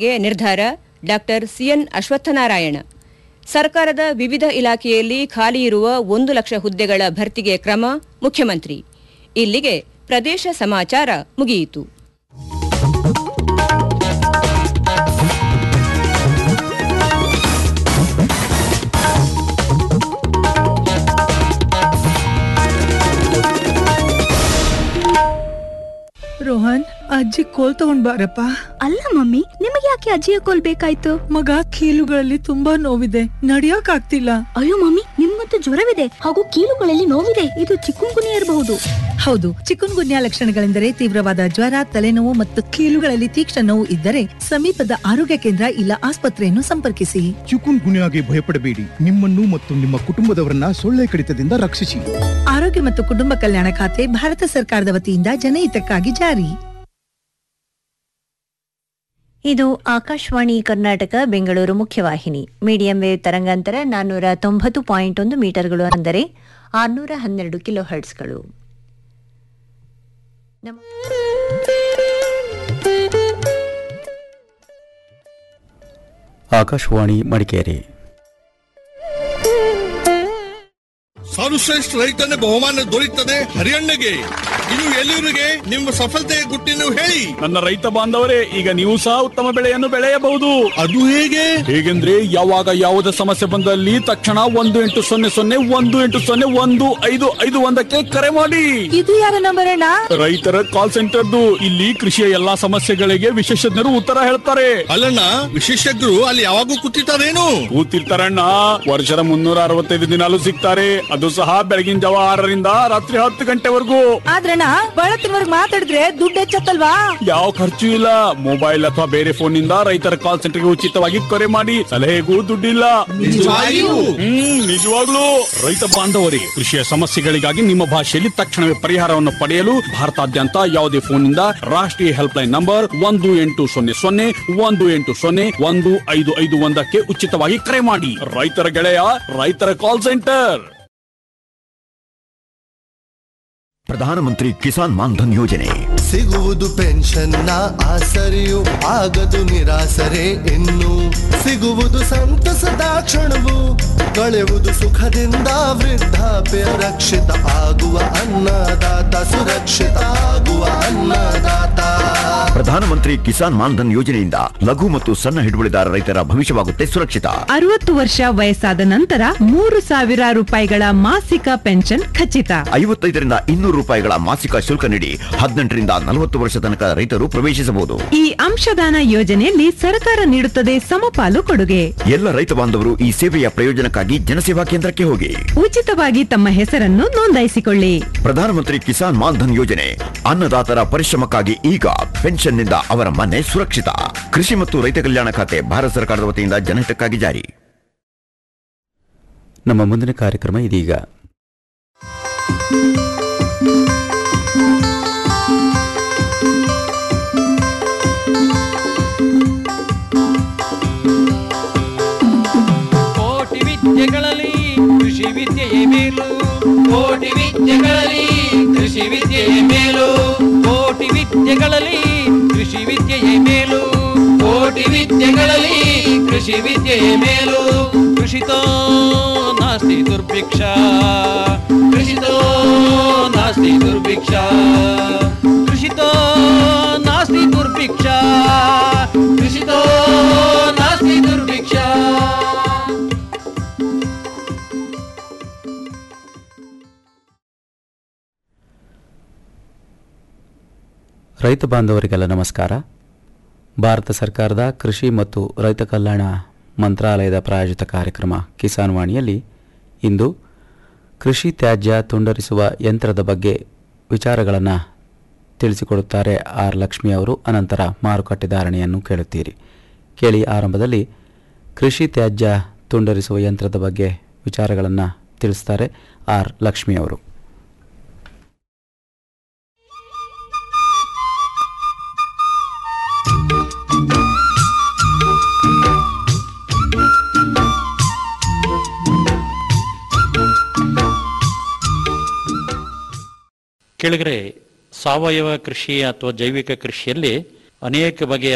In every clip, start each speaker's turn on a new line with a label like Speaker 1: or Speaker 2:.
Speaker 1: ಅಪಾಯಿಂಟ್ಮೆಂಟ್ಗೆ ನಿರ್ಧಾರ doctor CN Ashwathnarayan ಸರ್ಕಾರದ ವಿವಿಧ ಇಲಾಖೆಯಲ್ಲಿ ಖಾಲಿ ಇರುವ ಒಂದು ಲಕ್ಷ ಹುದ್ದೆಗಳ ಭರ್ತಿಗೆ ಕ್ರಮ ಮುಖ್ಯಮಂತ್ರಿ ಇಲ್ಲಿಗೆ ಪ್ರದೇಶ ಸಮಾಚಾರ ಮುಗಿಯಿತು
Speaker 2: ರೋಹನ್ ಅಜ್ಜಿ ಕೋಲ್ ತಗೊಂಡ್ ಬಾರಪ್ಪ
Speaker 3: ಅಲ್ಲ ಮಮ್ಮಿ ನಿಮಗೆ ಯಾಕೆ ಅಜ್ಜಿಯ ಕೋಲ್ ಬೇಕಾಯ್ತು
Speaker 2: ಮಗ ಕೀಲುಗಳಲ್ಲಿ ತುಂಬಾ ನೋವಿದೆ ನಡಿಯಕ್ ಆಗ್ತಿಲ್ಲ
Speaker 3: ಅಯ್ಯೋ ಮಮ್ಮಿ ನಿಮ್ಗಂತೂ ಜ್ವರವಿದೆ ಹಾಗೂ ಕೀಲುಗಳಲ್ಲಿ ನೋವಿದೆ ಇದು ಚಿಕ್ಕುಂಗುನಿ ಇರಬಹುದು
Speaker 2: ಹೌದು ಚಿಕನ್ ಗುನ್ಯಾ ಲಕ್ಷಣಗಳೆಂದರೆ ತೀವ್ರವಾದ ಜ್ವರ ತಲೆನೋವು ಮತ್ತು ಕೀಲುಗಳಲ್ಲಿ ತೀಕ್ಷ್ಣ ನೋವು ಇದ್ದರೆ ಸಮೀಪದ ಆರೋಗ್ಯ ಕೇಂದ್ರ ಇಲ್ಲ ಆಸ್ಪತ್ರೆಯನ್ನು ಸಂಪರ್ಕಿಸಿ
Speaker 4: ಚಿಕುನ್ ಗುನ್ಯಾಗೆ ಭಯಪಡಬೇಡಿ ನಿಮ್ಮನ್ನು ಮತ್ತು ನಿಮ್ಮ ಕುಟುಂಬದವರನ್ನ ಸೊಳ್ಳೆ ಕಡಿತದಿಂದ ರಕ್ಷಿಸಿ
Speaker 2: ಆರೋಗ್ಯ ಮತ್ತು ಕುಟುಂಬ ಕಲ್ಯಾಣ ಖಾತೆ ಭಾರತ ಸರ್ಕಾರದ ವತಿಯಿಂದ ಜನಹಿತಕ್ಕಾಗಿ ಜಾರಿ
Speaker 5: ಇದು ಆಕಾಶವಾಣಿ ಕರ್ನಾಟಕ ಬೆಂಗಳೂರು ಮುಖ್ಯವಾಹಿನಿ ಮೀಡಿಯಂ ವೇವ್ ತರಂಗಾಂತರ ನಾನ್ನೂರ ತೊಂಬತ್ತು ಪಾಯಿಂಟ್ ಒಂದು ಮೀಟರ್ಗಳು ಅಂದರೆ ಆರುನೂರ ಹನ್ನೆರಡು ಕಿಲೋ ಹರ್ಟ್ಸ್ಗಳು ನಮ್ಮ-
Speaker 6: ಆಕಾಶವಾಣಿ ಮಡಿಕೇರಿ
Speaker 7: ಸರ್ವಶ್ರೇಷ್ಠ ರೈತನ ಬಹುಮಾನ ದೊರೆಯುತ್ತದೆ ಹರಿಯಣ್ಣಗೆ ಇದು ಎಲ್ಲಿವರಿಗೆ ನಿಮ್ಮ ಸಫಲತೆಯ ಗುಟ್ಟಿನ ಹೇಳಿ
Speaker 8: ನನ್ನ ರೈತ ಬಾಂಧವರೇ ಈಗ ನೀವು ಸಹ ಉತ್ತಮ ಬೆಳೆಯನ್ನು ಬೆಳೆಯಬಹುದು
Speaker 7: ಅದು ಹೇಗೆ
Speaker 8: ಹೇಗೆಂದ್ರೆ ಯಾವಾಗ ಯಾವುದೇ ಸಮಸ್ಯೆ ಬಂದಲ್ಲಿ ತಕ್ಷಣ ಒಂದು ಎಂಟು ಸೊನ್ನೆ ಸೊನ್ನೆ ಒಂದು ಎಂಟು ಸೊನ್ನೆ ಒಂದು ಐದು ಐದು ಒಂದಕ್ಕೆ ಕರೆ ಮಾಡಿ
Speaker 2: ಇದು ಯಾರ ನಂಬರ್ ಅಣ್ಣ
Speaker 8: ರೈತರ ಕಾಲ್ ಸೆಂಟರ್ದು ಇಲ್ಲಿ ಕೃಷಿಯ ಎಲ್ಲಾ ಸಮಸ್ಯೆಗಳಿಗೆ ವಿಶೇಷಜ್ಞರು ಉತ್ತರ ಹೇಳ್ತಾರೆ
Speaker 7: ಅಲ್ಲಣ್ಣ ವಿಶೇಷಜ್ಞರು ಅಲ್ಲಿ ಯಾವಾಗೂ ಕೂತಿರ್ತಾರೇನು
Speaker 8: ಕೂತಿರ್ತಾರಣ್ಣ ವರ್ಷದ ಮುನ್ನೂರ ಅರವತ್ತೈದು ದಿನಾಲು ಸಿಗ್ತಾರೆ ಅದು ಸಹ ಬೆಳಗಿನ ಜಾವ ಆರರಿಂದ ರಾತ್ರಿ ಹತ್ತು ಗಂಟೆವರೆಗೂ
Speaker 2: ಆದ್ರಣ್ಣ ಬಳತ್ತಿನವರ್ಗ್ ಮಾತಾಡಿದ್ರೆ ದುಡ್ಡು ಹೆಚ್ಚತ್ತಲ್ವಾ
Speaker 8: ಯಾವ ಖರ್ಚು ಇಲ್ಲ ಮೊಬೈಲ್ ಅಥವಾ ಬೇರೆ ಫೋನ್ ನಿಂದ ರೈತರ ಕಾಲ್ ಸೆಂಟರ್ಗೆ ಉಚಿತವಾಗಿ ಕರೆ ಮಾಡಿ ಸಲಹೆಗೂ ದುಡ್ಡಿಲ್ಲ
Speaker 7: ನಿಜವಾಗಿಯೂ?
Speaker 8: ಹ್ಮ್ ನಿಜವಾಗ್ಲೂ ರೈತ ಬಾಂಧವರಿಗೆ ಕೃಷಿಯ ಸಮಸ್ಯೆಗಳಿಗಾಗಿ ನಿಮ್ಮ ಭಾಷೆಯಲ್ಲಿ ತಕ್ಷಣವೇ ಪರಿಹಾರವನ್ನು ಪಡೆಯಲು ಭಾರತಾದ್ಯಂತ ಯಾವುದೇ ಫೋನ್ ನಿಂದ ರಾಷ್ಟ್ರೀಯ ಹೆಲ್ಪ್ ಲೈನ್ ನಂಬರ್ ಒಂದು ಎಂಟು ಸೊನ್ನೆ ಸೊನ್ನೆ ಒಂದು ಎಂಟು ಸೊನ್ನೆ ಒಂದು ಐದು ಐದು ಒಂದಕ್ಕೆ ಉಚಿತವಾಗಿ ಕರೆ ಮಾಡಿ ರೈತರ ಗೆಳೆಯ ರೈತರ ಕಾಲ್ ಸೆಂಟರ್
Speaker 9: ಪ್ರಧಾನಮಂತ್ರಿ ಕಿಸಾನ್ ಮಾನ್ಧನ್ ಯೋಜನೆ
Speaker 10: ಸಿಗುವುದು ಪೆನ್ಷನ್ನ ಆಸರೆಯು ಆಗದು ನಿರಾಸರೆ ಇನ್ನು ಸಿಗುವುದು ಸಂತಸದ ಕ್ಷಣವು ಕಳೆಯುವುದು ಸುಖದಿಂದ ವೃದ್ಧಾಪ್ಯ ರಕ್ಷಿತ ಆಗುವ ಅನ್ನದಾತ ಸುರಕ್ಷಿತ ಆಗುವ ಅನ್ನದಾತ
Speaker 9: ಪ್ರಧಾನಮಂತ್ರಿ ಕಿಸಾನ್ ಮಾನ್ಧನ್ ಯೋಜನೆಯಿಂದ ಲಘು ಮತ್ತು ಸಣ್ಣ ಹಿಡುವಳಿದಾರ ರೈತರ ಭವಿಷ್ಯವಾಗುತ್ತೆ ಸುರಕ್ಷಿತ
Speaker 11: ಅರವತ್ತು ವರ್ಷ ವಯಸ್ಸಾದ ನಂತರ ಮೂರು ಸಾವಿರ ರೂಪಾಯಿಗಳ ಮಾಸಿಕ ಪೆನ್ಷನ್ ಖಚಿತ
Speaker 9: ಐವತ್ತೈದರಿಂದ ಇನ್ನೂರು ರೂಪಾಯಿಗಳ ಮಾಸಿಕ ಶುಲ್ಕ ನೀಡಿ ಹದಿನೆಂಟರಿಂದ ನಲವತ್ತು ವರ್ಷ ತನಕ ರೈತರು ಪ್ರವೇಶಿಸಬಹುದು
Speaker 11: ಈ ಅಂಶದಾನ ಯೋಜನೆಯಲ್ಲಿ ಸರ್ಕಾರ ನೀಡುತ್ತದೆ ಸಮಪಾಲು ಕೊಡುಗೆ
Speaker 9: ಎಲ್ಲ ರೈತ ಬಾಂಧವರು ಈ ಸೇವೆಯ ಪ್ರಯೋಜನಕ್ಕಾಗಿ ಜನಸೇವಾ ಕೇಂದ್ರಕ್ಕೆ ಹೋಗಿ
Speaker 11: ಉಚಿತವಾಗಿ ತಮ್ಮ ಹೆಸರನ್ನು ನೋಂದಾಯಿಸಿಕೊಳ್ಳಿ
Speaker 9: ಪ್ರಧಾನಮಂತ್ರಿ ಕಿಸಾನ್ ಮಾನ್ಧನ್ ಯೋಜನೆ ಅನ್ನದಾತರ ಪರಿಶ್ರಮಕ್ಕಾಗಿ ಈಗ ಪೆನ್ಷನ್ನಿಂದ ಅವರ ಮನೆ ಸುರಕ್ಷಿತ ಕೃಷಿ ಮತ್ತು ರೈತ ಕಲ್ಯಾಣ ಖಾತೆ ಭಾರತ ಸರ್ಕಾರದ ವತಿಯಿಂದ ಜನಹಿತಕ್ಕಾಗಿ ಜಾರಿ
Speaker 6: ನಮ್ಮ ಮುಂದಿನ ಕಾರ್ಯಕ್ರಮ ಇದೀಗ
Speaker 12: ಕೋಟಿ ವಿದ್ಯೆಗಳಲ್ಲಿ ಕೃಷಿ ವಿದ್ಯೆಯೇ ಮೇಲು ಕೋಟಿ ವಿದ್ಯೆಗಳಲ್ಲಿ ಕೃಷಿ ವಿದ್ಯೆಯೇ ಮೇಲು ಕೋಟಿ ವಿದ್ಯೆಗಳಲ್ಲಿ ಕೃಷಿ ವಿದ್ಯೆಯೇ ಮೇಲು ಕೋಟಿ ವಿದ್ಯೆಗಳಲ್ಲಿ ಕೃಷಿ ವಿದ್ಯೆಯೇ ಮೇಲು ಕೃಷಿತೋ ನಾಸ್ತಿ ದುರ್ಭಿಕ್ಷ ಕೃಷಿತೋ ನಾಸ್ತಿ ದುರ್ಭಿಕ್ಷ ಕೃಷಿತೋ ನಾಸ್ತಿ ದುರ್ಭಿಕ್ಷ ಕೃಷಿತೋ ನಾಸ್ತಿ ದುರ್ಭಿಕ್ಷ
Speaker 6: ರೈತ ಬಾಂಧವರಿಗೆಲ್ಲ ನಮಸ್ಕಾರ ಭಾರತ ಸರ್ಕಾರದ ಕೃಷಿ ಮತ್ತು ರೈತ ಕಲ್ಯಾಣ ಮಂತ್ರಾಲಯದ ಪ್ರಾಯೋಜಿತ ಕಾರ್ಯಕ್ರಮ ಕಿಸಾನ್ ವಾಣಿಯಲ್ಲಿ ಇಂದು ಕೃಷಿ ತ್ಯಾಜ್ಯ ತುಂಡರಿಸುವ ಯಂತ್ರದ ಬಗ್ಗೆ ವಿಚಾರಗಳನ್ನು ತಿಳಿಸಿಕೊಡುತ್ತಾರೆ ಆರ್ ಲಕ್ಷ್ಮಿ ಅವರು ಅನಂತರ ಮಾರುಕಟ್ಟೆ ಧಾರಣೆಯನ್ನು ಕೇಳುತ್ತೀರಿ ಕೇಳಿ ಆರಂಭದಲ್ಲಿ ಕೃಷಿ ತ್ಯಾಜ್ಯ ತುಂಡರಿಸುವ ಯಂತ್ರದ ಬಗ್ಗೆ ವಿಚಾರಗಳನ್ನು ತಿಳಿಸ್ತಾರೆ ಆರ್ ಲಕ್ಷ್ಮಿ ಅವರು
Speaker 13: ಕೆಳಗರೆ ಸಾವಯವ ಕೃಷಿ ಅಥವಾ ಜೈವಿಕ ಕೃಷಿಯಲ್ಲಿ ಅನೇಕ ಬಗೆಯ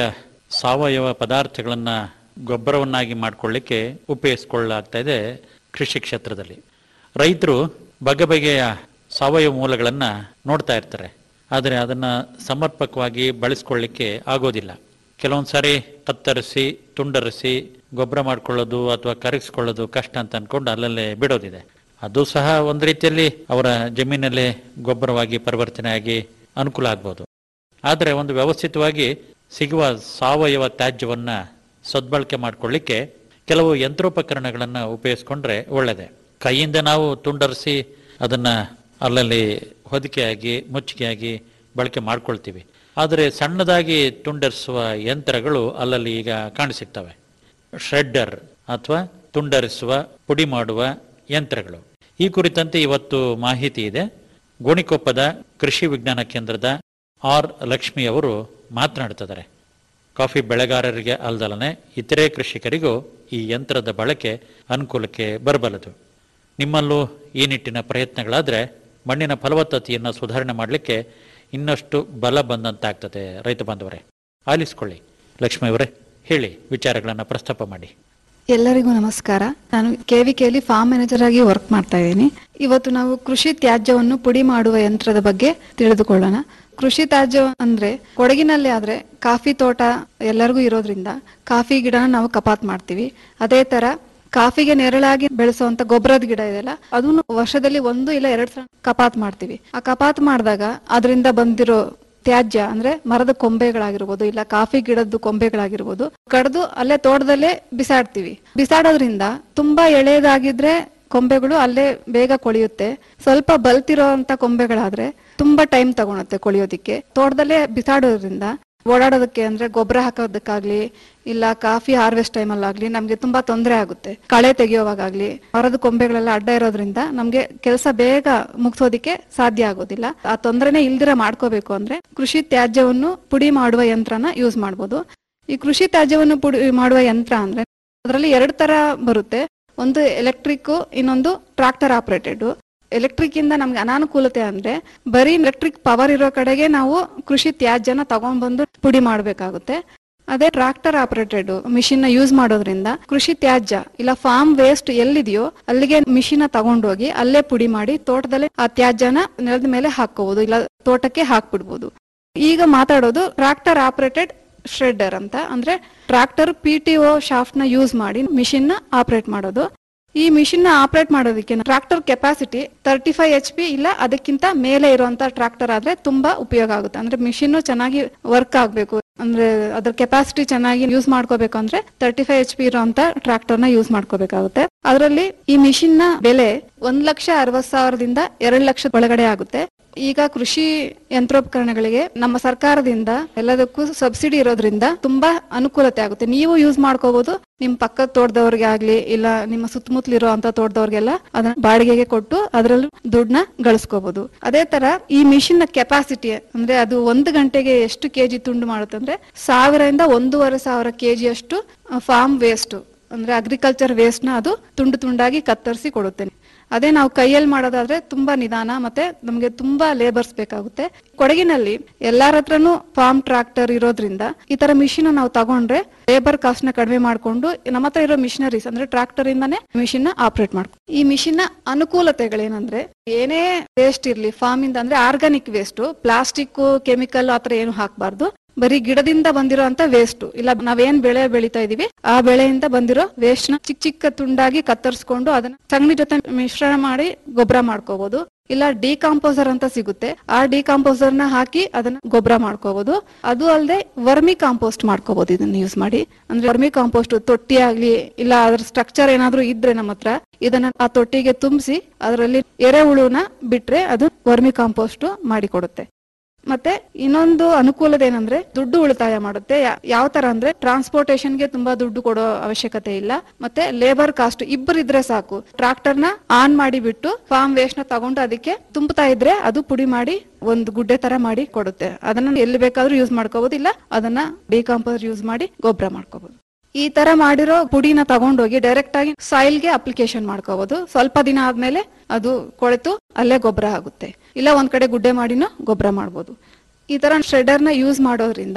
Speaker 13: ಸಾವಯವ ಪದಾರ್ಥಗಳನ್ನ ಗೊಬ್ಬರವನ್ನಾಗಿ ಮಾಡಿಕೊಳ್ಳಿಕ್ಕೆ ಉಪಯೋಗಿಸ್ಕೊಳ್ಳಲಾಗ್ತಾ ಇದೆ ಕೃಷಿ ಕ್ಷೇತ್ರದಲ್ಲಿ ರೈತರು ಬಗೆ ಬಗೆಯ ಸಾವಯವ ಮೂಲಗಳನ್ನು ನೋಡ್ತಾ ಇರ್ತಾರೆ ಆದರೆ ಅದನ್ನು ಸಮರ್ಪಕವಾಗಿ ಬಳಸ್ಕೊಳ್ಳಿಕ್ಕೆ ಆಗೋದಿಲ್ಲ ಕೆಲವೊಂದು ಸಾರಿ ಕತ್ತರಿಸಿ ತುಂಡರಿಸಿ ಗೊಬ್ಬರ ಮಾಡ್ಕೊಳ್ಳೋದು ಅಥವಾ ಕರಗಿಸ್ಕೊಳ್ಳೋದು ಕಷ್ಟ ಅಂತ ಅನ್ಕೊಂಡು ಅಲ್ಲಲ್ಲೇ ಬಿಡೋದಿದೆ ಅದು ಸಹ ಒಂದು ರೀತಿಯಲ್ಲಿ ಅವರ ಜಮೀನಲ್ಲೇ ಗೊಬ್ಬರವಾಗಿ ಪರಿವರ್ತನೆ ಆಗಿ ಅನುಕೂಲ ಆಗ್ಬೋದು ಆದರೆ ಒಂದು ವ್ಯವಸ್ಥಿತವಾಗಿ ಸಿಗುವ ಸಾವಯವ ತ್ಯಾಜ್ಯವನ್ನ ಸದ್ಬಳಕೆ ಮಾಡಿಕೊಳ್ಳಿಕ್ಕೆ ಕೆಲವು ಯಂತ್ರೋಪಕರಣಗಳನ್ನು ಉಪಯೋಗಿಸ್ಕೊಂಡ್ರೆ ಒಳ್ಳೆಯದೇ ಕೈಯಿಂದ ನಾವು ತುಂಡರಿಸಿ ಅದನ್ನ ಅಲ್ಲಲ್ಲಿ ಹೊದಿಕೆಯಾಗಿ ಮುಚ್ಚಿಗೆಯಾಗಿ ಬಳಕೆ ಮಾಡ್ಕೊಳ್ತೀವಿ ಆದರೆ ಸಣ್ಣದಾಗಿ ತುಂಡರಿಸುವ ಯಂತ್ರಗಳು ಅಲ್ಲಲ್ಲಿ ಈಗ ಕಾಣಸಿಗ್ತವೆ ಶ್ರೆಡ್ಡರ್ ಅಥವಾ ತುಂಡರಿಸುವ ಪುಡಿ ಮಾಡುವ ಯಂತ್ರಗಳು ಈ ಕುರಿತಂತೆ ಇವತ್ತು ಮಾಹಿತಿ ಇದೆ ಗೋಣಿಕೊಪ್ಪದ ಕೃಷಿ ವಿಜ್ಞಾನ ಕೇಂದ್ರದ ಆರ್ ಲಕ್ಷ್ಮಿ ಅವರು ಮಾತನಾಡ್ತಿದ್ದಾರೆ ಕಾಫಿ ಬೆಳೆಗಾರರಿಗೆ ಅಲ್ದಲನೆ ಇತರೆ ಕೃಷಿಕರಿಗೂ ಈ ಯಂತ್ರದ ಬಳಕೆ ಅನುಕೂಲಕ್ಕೆ ಬರಬಲ್ಲದು ನಿಮ್ಮಲ್ಲೂ ಈ ನಿಟ್ಟಿನ ಪ್ರಯತ್ನಗಳಾದರೆ ಮಣ್ಣಿನ ಫಲವತ್ತತೆಯನ್ನು ಸುಧಾರಣೆ ಮಾಡಲಿಕ್ಕೆ ಇನ್ನಷ್ಟು ಬಲ ಬಂದಂತಾಗ್ತದೆ ರೈತ ಬಾಂಧವರೇ ಆಲಿಸ್ಕೊಳ್ಳಿ ಲಕ್ಷ್ಮಿ ಅವರೇ ಹೇಳಿ ವಿಚಾರಗಳನ್ನು ಪ್ರಸ್ತಾಪ ಮಾಡಿ
Speaker 14: ಎಲ್ಲರಿಗೂ ನಮಸ್ಕಾರ ನಾನು ಕೆವಿಕೆಯಲ್ಲಿ ಫಾರ್ಮ್ ಮ್ಯಾನೇಜರ್ ಆಗಿ ವರ್ಕ್ ಮಾಡ್ತಾ ಇದ್ದೀನಿ ಇವತ್ತು ನಾವು ಕೃಷಿ ತ್ಯಾಜ್ಯವನ್ನು ಪುಡಿ ಮಾಡುವ ಯಂತ್ರದ ಬಗ್ಗೆ ತಿಳಿದುಕೊಳ್ಳೋಣ ಕೃಷಿ ತ್ಯಾಜ್ಯ ಅಂದ್ರೆ ಕೊಡಗಿನಲ್ಲಿ ಆದ್ರೆ ಕಾಫಿ ತೋಟ ಎಲ್ಲರಿಗೂ ಇರೋದ್ರಿಂದ ಕಾಫಿ ಗಿಡನ ನಾವು ಕಪಾತ್ ಮಾಡ್ತೀವಿ ಅದೇ ತರ ಕಾಫಿಗೆ ನೆರಳಾಗಿ ಬೆಳೆಸುವಂತ ಗೊಬ್ಬರದ ಗಿಡ ಇದೆಯಲ್ಲ ಅದನ್ನು ವರ್ಷದಲ್ಲಿ ಒಂದು ಇಲ್ಲ ಎರಡು ಸಲ ಕಪಾತ್ ಮಾಡ್ತೀವಿ ಆ ಕಪಾತ್ ಮಾಡಿದಾಗ ಅದರಿಂದ ಬಂದಿರೋ ತ್ಯಾಜ್ಯ ಅಂದ್ರೆ ಮರದ ಕೊಂಬೆಗಳಾಗಿರ್ಬೋದು ಇಲ್ಲ ಕಾಫಿ ಗಿಡದ್ದು ಕೊಂಬೆಗಳಾಗಿರ್ಬೋದು ಕಡ್ದು ಅಲ್ಲೇ ತೋಟದಲ್ಲೇ ಬಿಸಾಡ್ತೀವಿ ಬಿಸಾಡೋದ್ರಿಂದ ತುಂಬಾ ಎಳೆದಾಗಿದ್ರೆ ಕೊಂಬೆಗಳು ಅಲ್ಲೇ ಬೇಗ ಕೊಳೆಯುತ್ತೆ ಸ್ವಲ್ಪ ಬಲ್ತಿರೋ ಅಂತ ಕೊಂಬೆಗಳಾದ್ರೆ ತುಂಬಾ ಟೈಮ್ ತಗೊಳುತ್ತೆ ಕೊಳೆಯೋದಿಕ್ಕೆ ತೋಟದಲ್ಲೇ ಬಿಸಾಡೋದ್ರಿಂದ ಓಡಾಡೋದಕ್ಕೆ ಅಂದ್ರೆ ಗೊಬ್ಬರ ಹಾಕೋದಕ್ಕಾಗ್ಲಿ ಇಲ್ಲ ಕಾಫಿ ಹಾರ್ವೆಸ್ಟ್ ಟೈಮಲ್ಲಾಗ್ಲಿ ನಮ್ಗೆ ತುಂಬಾ ತೊಂದರೆ ಆಗುತ್ತೆ ಕಳೆ ತೆಗೆಯುವಾಗ್ಲಿ ಮರದ ಕೊಂಬೆಗಳೆಲ್ಲ ಅಡ್ಡ ಇರೋದ್ರಿಂದ ನಮ್ಗೆ ಕೆಲಸ ಬೇಗ ಮುಗಿಸೋದಿಕ್ಕೆ ಸಾಧ್ಯ ಆಗೋದಿಲ್ಲ ಆ ತೊಂದರೆನೆ ಇಲ್ದಿರ ಮಾಡ್ಕೋಬೇಕು ಅಂದ್ರೆ ಕೃಷಿ ತ್ಯಾಜ್ಯವನ್ನು ಪುಡಿ ಮಾಡುವ ಯಂತ್ರನ ಯೂಸ್ ಮಾಡ್ಬೋದು ಈ ಕೃಷಿ ತ್ಯಾಜ್ಯವನ್ನು ಪುಡಿ ಮಾಡುವ ಯಂತ್ರ ಅಂದ್ರೆ ಅದರಲ್ಲಿ ಎರಡು ತರ ಬರುತ್ತೆ ಒಂದು ಎಲೆಕ್ಟ್ರಿಕ್ ಇನ್ನೊಂದು ಟ್ರಾಕ್ಟರ್ ಆಪರೇಟೆಡ್ ಎಲೆಕ್ಟ್ರಿಕ್ ಇಂದ ನಮ್ಗೆ ಅನಾನುಕೂಲತೆ ಅಂದ್ರೆ ಬರೀ ಎಲೆಕ್ಟ್ರಿಕ್ ಪವರ್ ಇರೋ ಕಡೆಗೆ ನಾವು ಕೃಷಿ ತ್ಯಾಜ್ಯನ ತಗೊಂಡ್ ಬಂದು ಪುಡಿ ಮಾಡ್ಬೇಕಾಗುತ್ತೆ ಅದೇ ಟ್ರಾಕ್ಟರ್ ಆಪರೇಟೆಡ್ ಮಿಷಿನ್ ನ ಯೂಸ್ ಮಾಡೋದ್ರಿಂದ ಕೃಷಿ ತ್ಯಾಜ್ಯ ಇಲ್ಲ ಫಾರ್ಮ್ ವೇಸ್ಟ್ ಎಲ್ಲಿದೆಯೋ ಅಲ್ಲಿಗೆ ಮಿಷಿನ್ ತಗೊಂಡೋಗಿ ಅಲ್ಲೇ ಪುಡಿ ಮಾಡಿ ತೋಟದಲ್ಲೇ ಆ ತ್ಯಾಜ್ಯನ ನೆಲದ ಮೇಲೆ ಹಾಕೋಬಹುದು ಇಲ್ಲ ತೋಟಕ್ಕೆ ಹಾಕ್ಬಿಡ್ಬೋದು ಈಗ ಮಾತಾಡೋದು ಟ್ರಾಕ್ಟರ್ ಆಪರೇಟೆಡ್ ಶ್ರೆಡ್ಡರ್ ಅಂತ ಅಂದ್ರೆ tractor P T O shaft ನ ಯೂಸ್ ಮಾಡಿ ಮಿಷಿನ್ ನ ಆಪರೇಟ್ ಮಾಡೋದು ಈ ಮಿಷಿನ್ ನ ಆಪರೇಟ್ ಮಾಡೋದಕ್ಕೆ tractor capacity thirty five H P ಇಲ್ಲ ಅದಕ್ಕಿಂತ ಮೇಲೆ ಇರುವಂತ ಟ್ರಾಕ್ಟರ್ ಆದ್ರೆ ತುಂಬಾ ಉಪಯೋಗ ಆಗುತ್ತೆ ಅಂದ್ರೆ ಮಿಷಿನ್ ಚೆನ್ನಾಗಿ ವರ್ಕ್ ಆಗ್ಬೇಕು ಅಂದ್ರೆ ಅದ್ರ ಕೆಪಾಸಿಟಿ ಚೆನ್ನಾಗಿ ಯೂಸ್ ಮಾಡ್ಕೋಬೇಕು ಅಂದ್ರೆ ತರ್ಟಿ ಫೈವ್ ಎಚ್ ಪಿ ಇರುವಂತ ಟ್ರಾಕ್ಟರ್ ನ ಯೂಸ್ ಮಾಡ್ಕೋಬೇಕಾಗುತ್ತೆ ಅದರಲ್ಲಿ ಈ ಮಿಷಿನ್ ನ ಬೆಲೆ ಒಂದ್ ಲಕ್ಷ ಅರವತ್ ಸಾವಿರದಿಂದ ಎರಡ್ ಲಕ್ಷ ಒಳಗಡೆ ಆಗುತ್ತೆ ಈಗ ಕೃಷಿ ಯಂತ್ರೋಪಕರಣಗಳಿಗೆ ನಮ್ಮ ಸರ್ಕಾರದಿಂದ ಎಲ್ಲದಕ್ಕೂ ಸಬ್ಸಿಡಿ ಇರೋದ್ರಿಂದ ತುಂಬಾ ಅನುಕೂಲತೆ ಆಗುತ್ತೆ ನೀವು ಯೂಸ್ ಮಾಡ್ಕೋಬಹುದು ನಿಮ್ ಪಕ್ಕದ ತೋಟದವ್ರಿಗೆ ಆಗ್ಲಿ ಇಲ್ಲ ನಿಮ್ಮ ಸುತ್ತಮುತ್ತಲು ಇರುವಂತ ತೋಟದವ್ರಿಗೆಲ್ಲ ಅದನ್ನ ಬಾಡಿಗೆಗೆ ಕೊಟ್ಟು ಅದರಲ್ಲೂ ದುಡ್ಡನ್ನ ಗಳಿಸ್ಕೋಬಹುದು ಅದೇ ತರ ಈ ಮಿಷಿನ್ ನ ಕೆಪಾಸಿಟಿ ಅಂದ್ರೆ ಅದು ಒಂದು ಗಂಟೆಗೆ ಎಷ್ಟು ಕೆಜಿ ತುಂಡು ಮಾಡುತ್ತೆ ಅಂದ್ರೆ ಸಾವಿರದಿಂದ ಒಂದೂವರೆ ಸಾವಿರ ಕೆಜಿ ಅಷ್ಟು ಫಾರ್ಮ್ ವೇಸ್ಟ್ ಅಂದ್ರೆ ಅಗ್ರಿಕಲ್ಚರ್ ವೇಸ್ಟ್ ನ ಅದು ತುಂಡು ತುಂಡಾಗಿ ಕತ್ತರಿಸಿ ಕೊಡುತ್ತೆ ಅದೇ ನಾವು ಕೈಯಲ್ಲಿ ಮಾಡೋದಾದ್ರೆ ತುಂಬಾ ನಿಧಾನ ಮತ್ತೆ ನಮ್ಗೆ ತುಂಬಾ ಲೇಬರ್ಸ್ ಬೇಕಾಗುತ್ತೆ ಕೊಡಗಿನಲ್ಲಿ ಎಲ್ಲಾರ ಹತ್ರನು ಫಾರ್ಮ್ ಟ್ರಾಕ್ಟರ್ ಇರೋದ್ರಿಂದ ಈ ತರ ಮಿಷಿನ್ ನಾವು ತಗೊಂಡ್ರೆ ಲೇಬರ್ ಕಾಸ್ಟ್ ನ ಕಡಿಮೆ ಮಾಡ್ಕೊಂಡು ನಮ್ಮ ಹತ್ರ ಇರೋ ಮಿಷನರೀಸ್ ಅಂದ್ರೆ ಟ್ರಾಕ್ಟರ್ ಇಂದಾನೆ ಮಿಷಿನ್ ನ ಆಪರೇಟ್ ಮಾಡ್ಕೊ ಈ ಮಿಷಿನ್ ನ ಅನುಕೂಲತೆಗಳೇನಂದ್ರೆ ಏನೇ ವೇಸ್ಟ್ ಇರ್ಲಿ ಫಾರ್ಮ್ ಇಂದ ಅಂದ್ರೆ ಆರ್ಗಾನಿಕ್ ವೇಸ್ಟ್ ಪ್ಲಾಸ್ಟಿಕ್ ಕೆಮಿಕಲ್ ಆತರ ಏನು ಹಾಕಬಾರ್ದು ಬರೀ ಗಿಡದಿಂದ ಬಂದಿರೋ ಅಂತ ವೇಸ್ಟ್ ಇಲ್ಲ ನಾವೇನ್ ಬೆಳೆ ಬೆಳಿತಾ ಇದೀವಿ ಆ ಬೆಳೆಯಿಂದ ಬಂದಿರೋ ವೇಸ್ಟ್ ನ ಚಿಕ್ಕ ಚಿಕ್ಕ ತುಂಡಾಗಿ ಕತ್ತರಿಸ್ಕೊಂಡು ಅದನ್ನ ಸಗಣಿ ಜೊತೆ ಮಿಶ್ರಣ ಮಾಡಿ ಗೊಬ್ಬರ ಮಾಡ್ಕೋಬಹುದು ಇಲ್ಲ ಡಿಕಾಂಪೋಸರ್ ಅಂತ ಸಿಗುತ್ತೆ ಆ ಡಿಕಾಂಪೋಸರ್ ನ ಹಾಕಿ ಅದನ್ನ ಗೊಬ್ಬರ ಮಾಡ್ಕೋಬಹುದು ಅದು ಅಲ್ಲದೆ ವರ್ಮಿ ಕಾಂಪೋಸ್ಟ್ ಮಾಡ್ಕೋಬಹುದು ಇದನ್ನ ಯೂಸ್ ಮಾಡಿ ಅಂದ್ರೆ ವರ್ಮಿ ಕಾಂಪೋಸ್ಟ್ ತೊಟ್ಟಿ ಆಗ್ಲಿ ಇಲ್ಲ ಅದ್ರ ಸ್ಟ್ರಕ್ಚರ್ ಏನಾದ್ರೂ ಇದ್ರೆ ನಮ್ಮ ಹತ್ರ ಇದನ್ನ ಆ ತೊಟ್ಟಿಗೆ ತುಂಬಿಸಿ ಅದರಲ್ಲಿ ಎರೆಹುಳುನ ಬಿಟ್ರೆ ಅದು ವರ್ಮಿ ಕಾಂಪೋಸ್ಟ್ ಮಾಡಿ ಕೊಡುತ್ತೆ ಮತ್ತೆ ಇನ್ನೊಂದು ಅನುಕೂಲತೆ ಏನಂದ್ರೆ ದುಡ್ಡು ಉಳಿತಾಯ ಮಾಡುತ್ತೆ ಯಾವ ತರ ಅಂದ್ರೆ ಟ್ರಾನ್ಸ್ಪೋರ್ಟೇಶನ್ ಗೆ ತುಂಬಾ ದುಡ್ಡು ಕೊಡೋ ಅವಶ್ಯಕತೆ ಇಲ್ಲ ಮತ್ತೆ ಲೇಬರ್ ಕಾಸ್ಟ್ ಇಬ್ಬರು ಇದ್ರೆ ಸಾಕು ಟ್ರಾಕ್ಟರ್ ನ ಆನ್ ಮಾಡಿ ಬಿಟ್ಟು ಫಾರ್ಮ್ ವೇಸ್ಟ್ ನ ತಗೊಂಡು ಅದಕ್ಕೆ ತುಂಬುತ್ತಾ ಇದ್ರೆ ಅದು ಪುಡಿ ಮಾಡಿ ಒಂದು ಗುಡ್ಡೆ ತರ ಮಾಡಿ ಕೊಡುತ್ತೆ ಅದನ್ನ ಎಲ್ಲಿ ಬೇಕಾದ್ರೂ ಯೂಸ್ ಮಾಡ್ಕೋಬಹುದು ಇಲ್ಲ ಅದನ್ನ ಡಿಕಾಂಪೋಸ್ ಯೂಸ್ ಮಾಡಿ ಗೊಬ್ಬರ ಮಾಡ್ಕೋಬಹುದು ಈ ತರ ಮಾಡಿರೋ ಪುಡಿನ ತಗೊಂಡೋಗಿ ಡೈರೆಕ್ಟ್ ಆಗಿ ಸಾಯಿಲ್ ಗೆ ಅಪ್ಲಿಕೇಶನ್ ಮಾಡ್ಕೋಬಹುದು ಸ್ವಲ್ಪ ದಿನ ಆದ್ಮೇಲೆ ಅದು ಕೊಳೆತು ಅಲ್ಲೇ ಗೊಬ್ಬರ ಆಗುತ್ತೆ ಇಲ್ಲ ಒಂದ್ ಕಡೆ ಗುಡ್ಡೆ ಮಾಡಿನೂ ಗೊಬ್ಬರ ಮಾಡ್ಬೋದು ಈ ತರ ಶ್ರೆಡರ್ ನ ಯೂಸ್ ಮಾಡೋದ್ರಿಂದ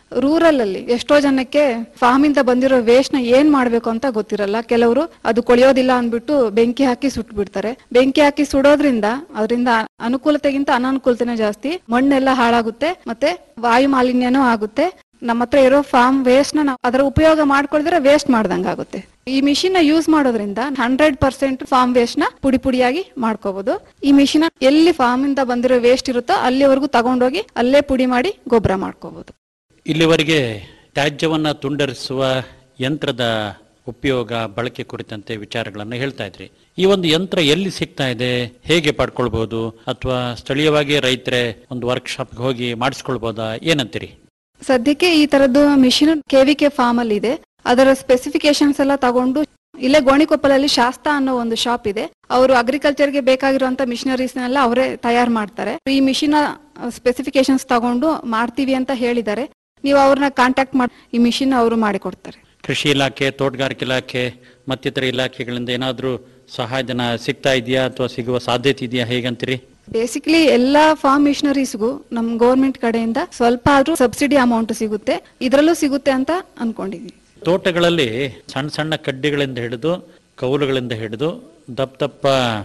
Speaker 14: ರೂರಲ್ ಅಲ್ಲಿ ಎಷ್ಟೋ ಜನಕ್ಕೆ ಫಾರ್ಮ್ ಇಂದ ಬಂದಿರೋ ವೇಸ್ಟ್ ನ ಏನ್ ಮಾಡ್ಬೇಕು ಅಂತ ಗೊತ್ತಿರಲ್ಲ ಕೆಲವರು ಅದು ಕೊಳೆಯೋದಿಲ್ಲ ಅಂದ್ಬಿಟ್ಟು ಬೆಂಕಿ ಹಾಕಿ ಸುಟ್ಟು ಬಿಡ್ತಾರೆ ಬೆಂಕಿ ಹಾಕಿ ಸುಡೋದ್ರಿಂದ ಅದರಿಂದ ಅನುಕೂಲತೆಗಿಂತ ಅನಾನುಕೂಲತೆನೇ ಜಾಸ್ತಿ ಮಣ್ಣೆಲ್ಲ ಹಾಳಾಗುತ್ತೆ ಮತ್ತೆ ವಾಯು ಮಾಲಿನ್ಯನೂ ಆಗುತ್ತೆ ನಮ್ಮ ಹತ್ರ ಇರೋ ಫಾರ್ಮ್ ವೇಸ್ಟ್ ನ ನಾವು ಅದರ ಉಪಯೋಗ ಮಾಡ್ಕೊಳಿದ್ರೆ ವೇಸ್ಟ್ ಮಾಡ್ದಂಗ ಆಗುತ್ತೆ ಈ ಮಿಷಿನ್ ನ ಯೂಸ್ ಮಾಡೋದ್ರಿಂದ ಹಂಡ್ರೆಡ್ ಪರ್ಸೆಂಟ್ ಫಾರ್ಮ್ ವೇಸ್ಟ್ ನ ಪುಡಿ ಪುಡಿಯಾಗಿ ಮಾಡ್ಕೋಬಹುದು ಈ ಮಿಷಿನ್ ಎಲ್ಲಿ ಫಾರ್ಮ್ ಇಂದ ಬಂದಿರೋ ವೇಸ್ಟ್ ಇರುತ್ತೋ ಅಲ್ಲಿವರೆಗೂ ತಗೊಂಡೋಗಿ ಅಲ್ಲೇ ಪುಡಿ ಮಾಡಿ ಗೊಬ್ಬರ ಮಾಡ್ಕೋಬಹುದು
Speaker 13: ಇಲ್ಲಿವರೆಗೆ ತ್ಯಾಜ್ಯವನ್ನ ತುಂಡರಿಸುವ ಯಂತ್ರದ ಉಪಯೋಗ ಬಳಕೆ ಕುರಿತಂತೆ ವಿಚಾರಗಳನ್ನು ಹೇಳ್ತಾ ಇದ್ರಿ ಈ ಒಂದು ಯಂತ್ರ ಎಲ್ಲಿ ಸಿಗ್ತಾ ಇದೆ ಹೇಗೆ ಪಡ್ಕೊಳ್ಬಹುದು ಅಥವಾ ಸ್ಥಳೀಯವಾಗಿ ರೈತರೇ ಒಂದು ವರ್ಕ್ಶಾಪ್ಗೆ ಹೋಗಿ ಮಾಡಿಸ್ಕೊಳ್ಬಹುದಾ ಏನಂತೀರಿ
Speaker 14: ಸದ್ಯಕ್ಕೆ ಈ ತರದ್ದು ಮಿಷಿನ್ ಕೆವಿಕೆ ಫಾರ್ಮ್ ಅಲ್ಲಿ ಇದೆ ಅದರ ಸ್ಪೆಸಿಫಿಕೇಶನ್ಸ್ ಎಲ್ಲ ತಗೊಂಡು ಇಲ್ಲೇ ಗೋಣಿಕೊಪ್ಪಲಲ್ಲಿ ಶಾಸ್ತಾ ಅನ್ನೋ ಒಂದು ಶಾಪ್ ಇದೆ ಅವರು ಅಗ್ರಿಕಲ್ಚರ್ ಗೆ ಬೇಕಾಗಿರುವಂತ ಮಿಷನರೀಸ್ ನೆಲ್ಲ ಅವರೇ ತಯಾರು ಮಾಡ್ತಾರೆ ಈ ಮಿಷಿನ್ ಸ್ಪೆಸಿಫಿಕೇಶನ್ಸ್ ತಗೊಂಡು ಮಾಡ್ತೀವಿ ಅಂತ ಹೇಳಿದ್ದಾರೆ ನೀವು ಅವ್ರನ್ನ ಕಾಂಟ್ಯಾಕ್ಟ್ ಮಾಡಿ ಈ ಮಿಷಿನ್ ಅವರು ಮಾಡಿಕೊಡ್ತಾರೆ
Speaker 13: ಕೃಷಿ ಇಲಾಖೆ ತೋಟಗಾರಿಕೆ ಇಲಾಖೆ ಮತ್ತಿತರ ಇಲಾಖೆಗಳಿಂದ ಏನಾದರೂ ಸಹಾಯಧನ ಸಿಗ್ತಾ ಇದೆಯಾ ಅಥವಾ ಸಿಗುವ ಸಾಧ್ಯತೆ ಇದೆಯಾ ಹೇಗಂತೀರಿ
Speaker 14: ಬೇಸಿಕಲಿ ಎಲ್ಲಾ ಫಾರ್ಮ್ ಮಿಷನರೀಸ್ಗೂ ನಮ್ ಗೌರ್ಮೆಂಟ್ ಕಡೆಯಿಂದ ಸ್ವಲ್ಪ ಆದ್ರೂ ಸಬ್ಸಿಡಿ ಅಮೌಂಟ್ ಸಿಗುತ್ತೆ ಇದರಲ್ಲೂ ಸಿಗುತ್ತೆ ಅಂತ ಅನ್ಕೊಂಡಿದೀನಿ
Speaker 13: ತೋಟಗಳಲ್ಲಿ ಸಣ್ಣ ಸಣ್ಣ ಕಡ್ಡಿಗಳಿಂದ ಹಿಡಿದು ಕೌಲುಗಳಿಂದ ಹಿಡಿದು ದಪ್ಪ ದಪ್ಪ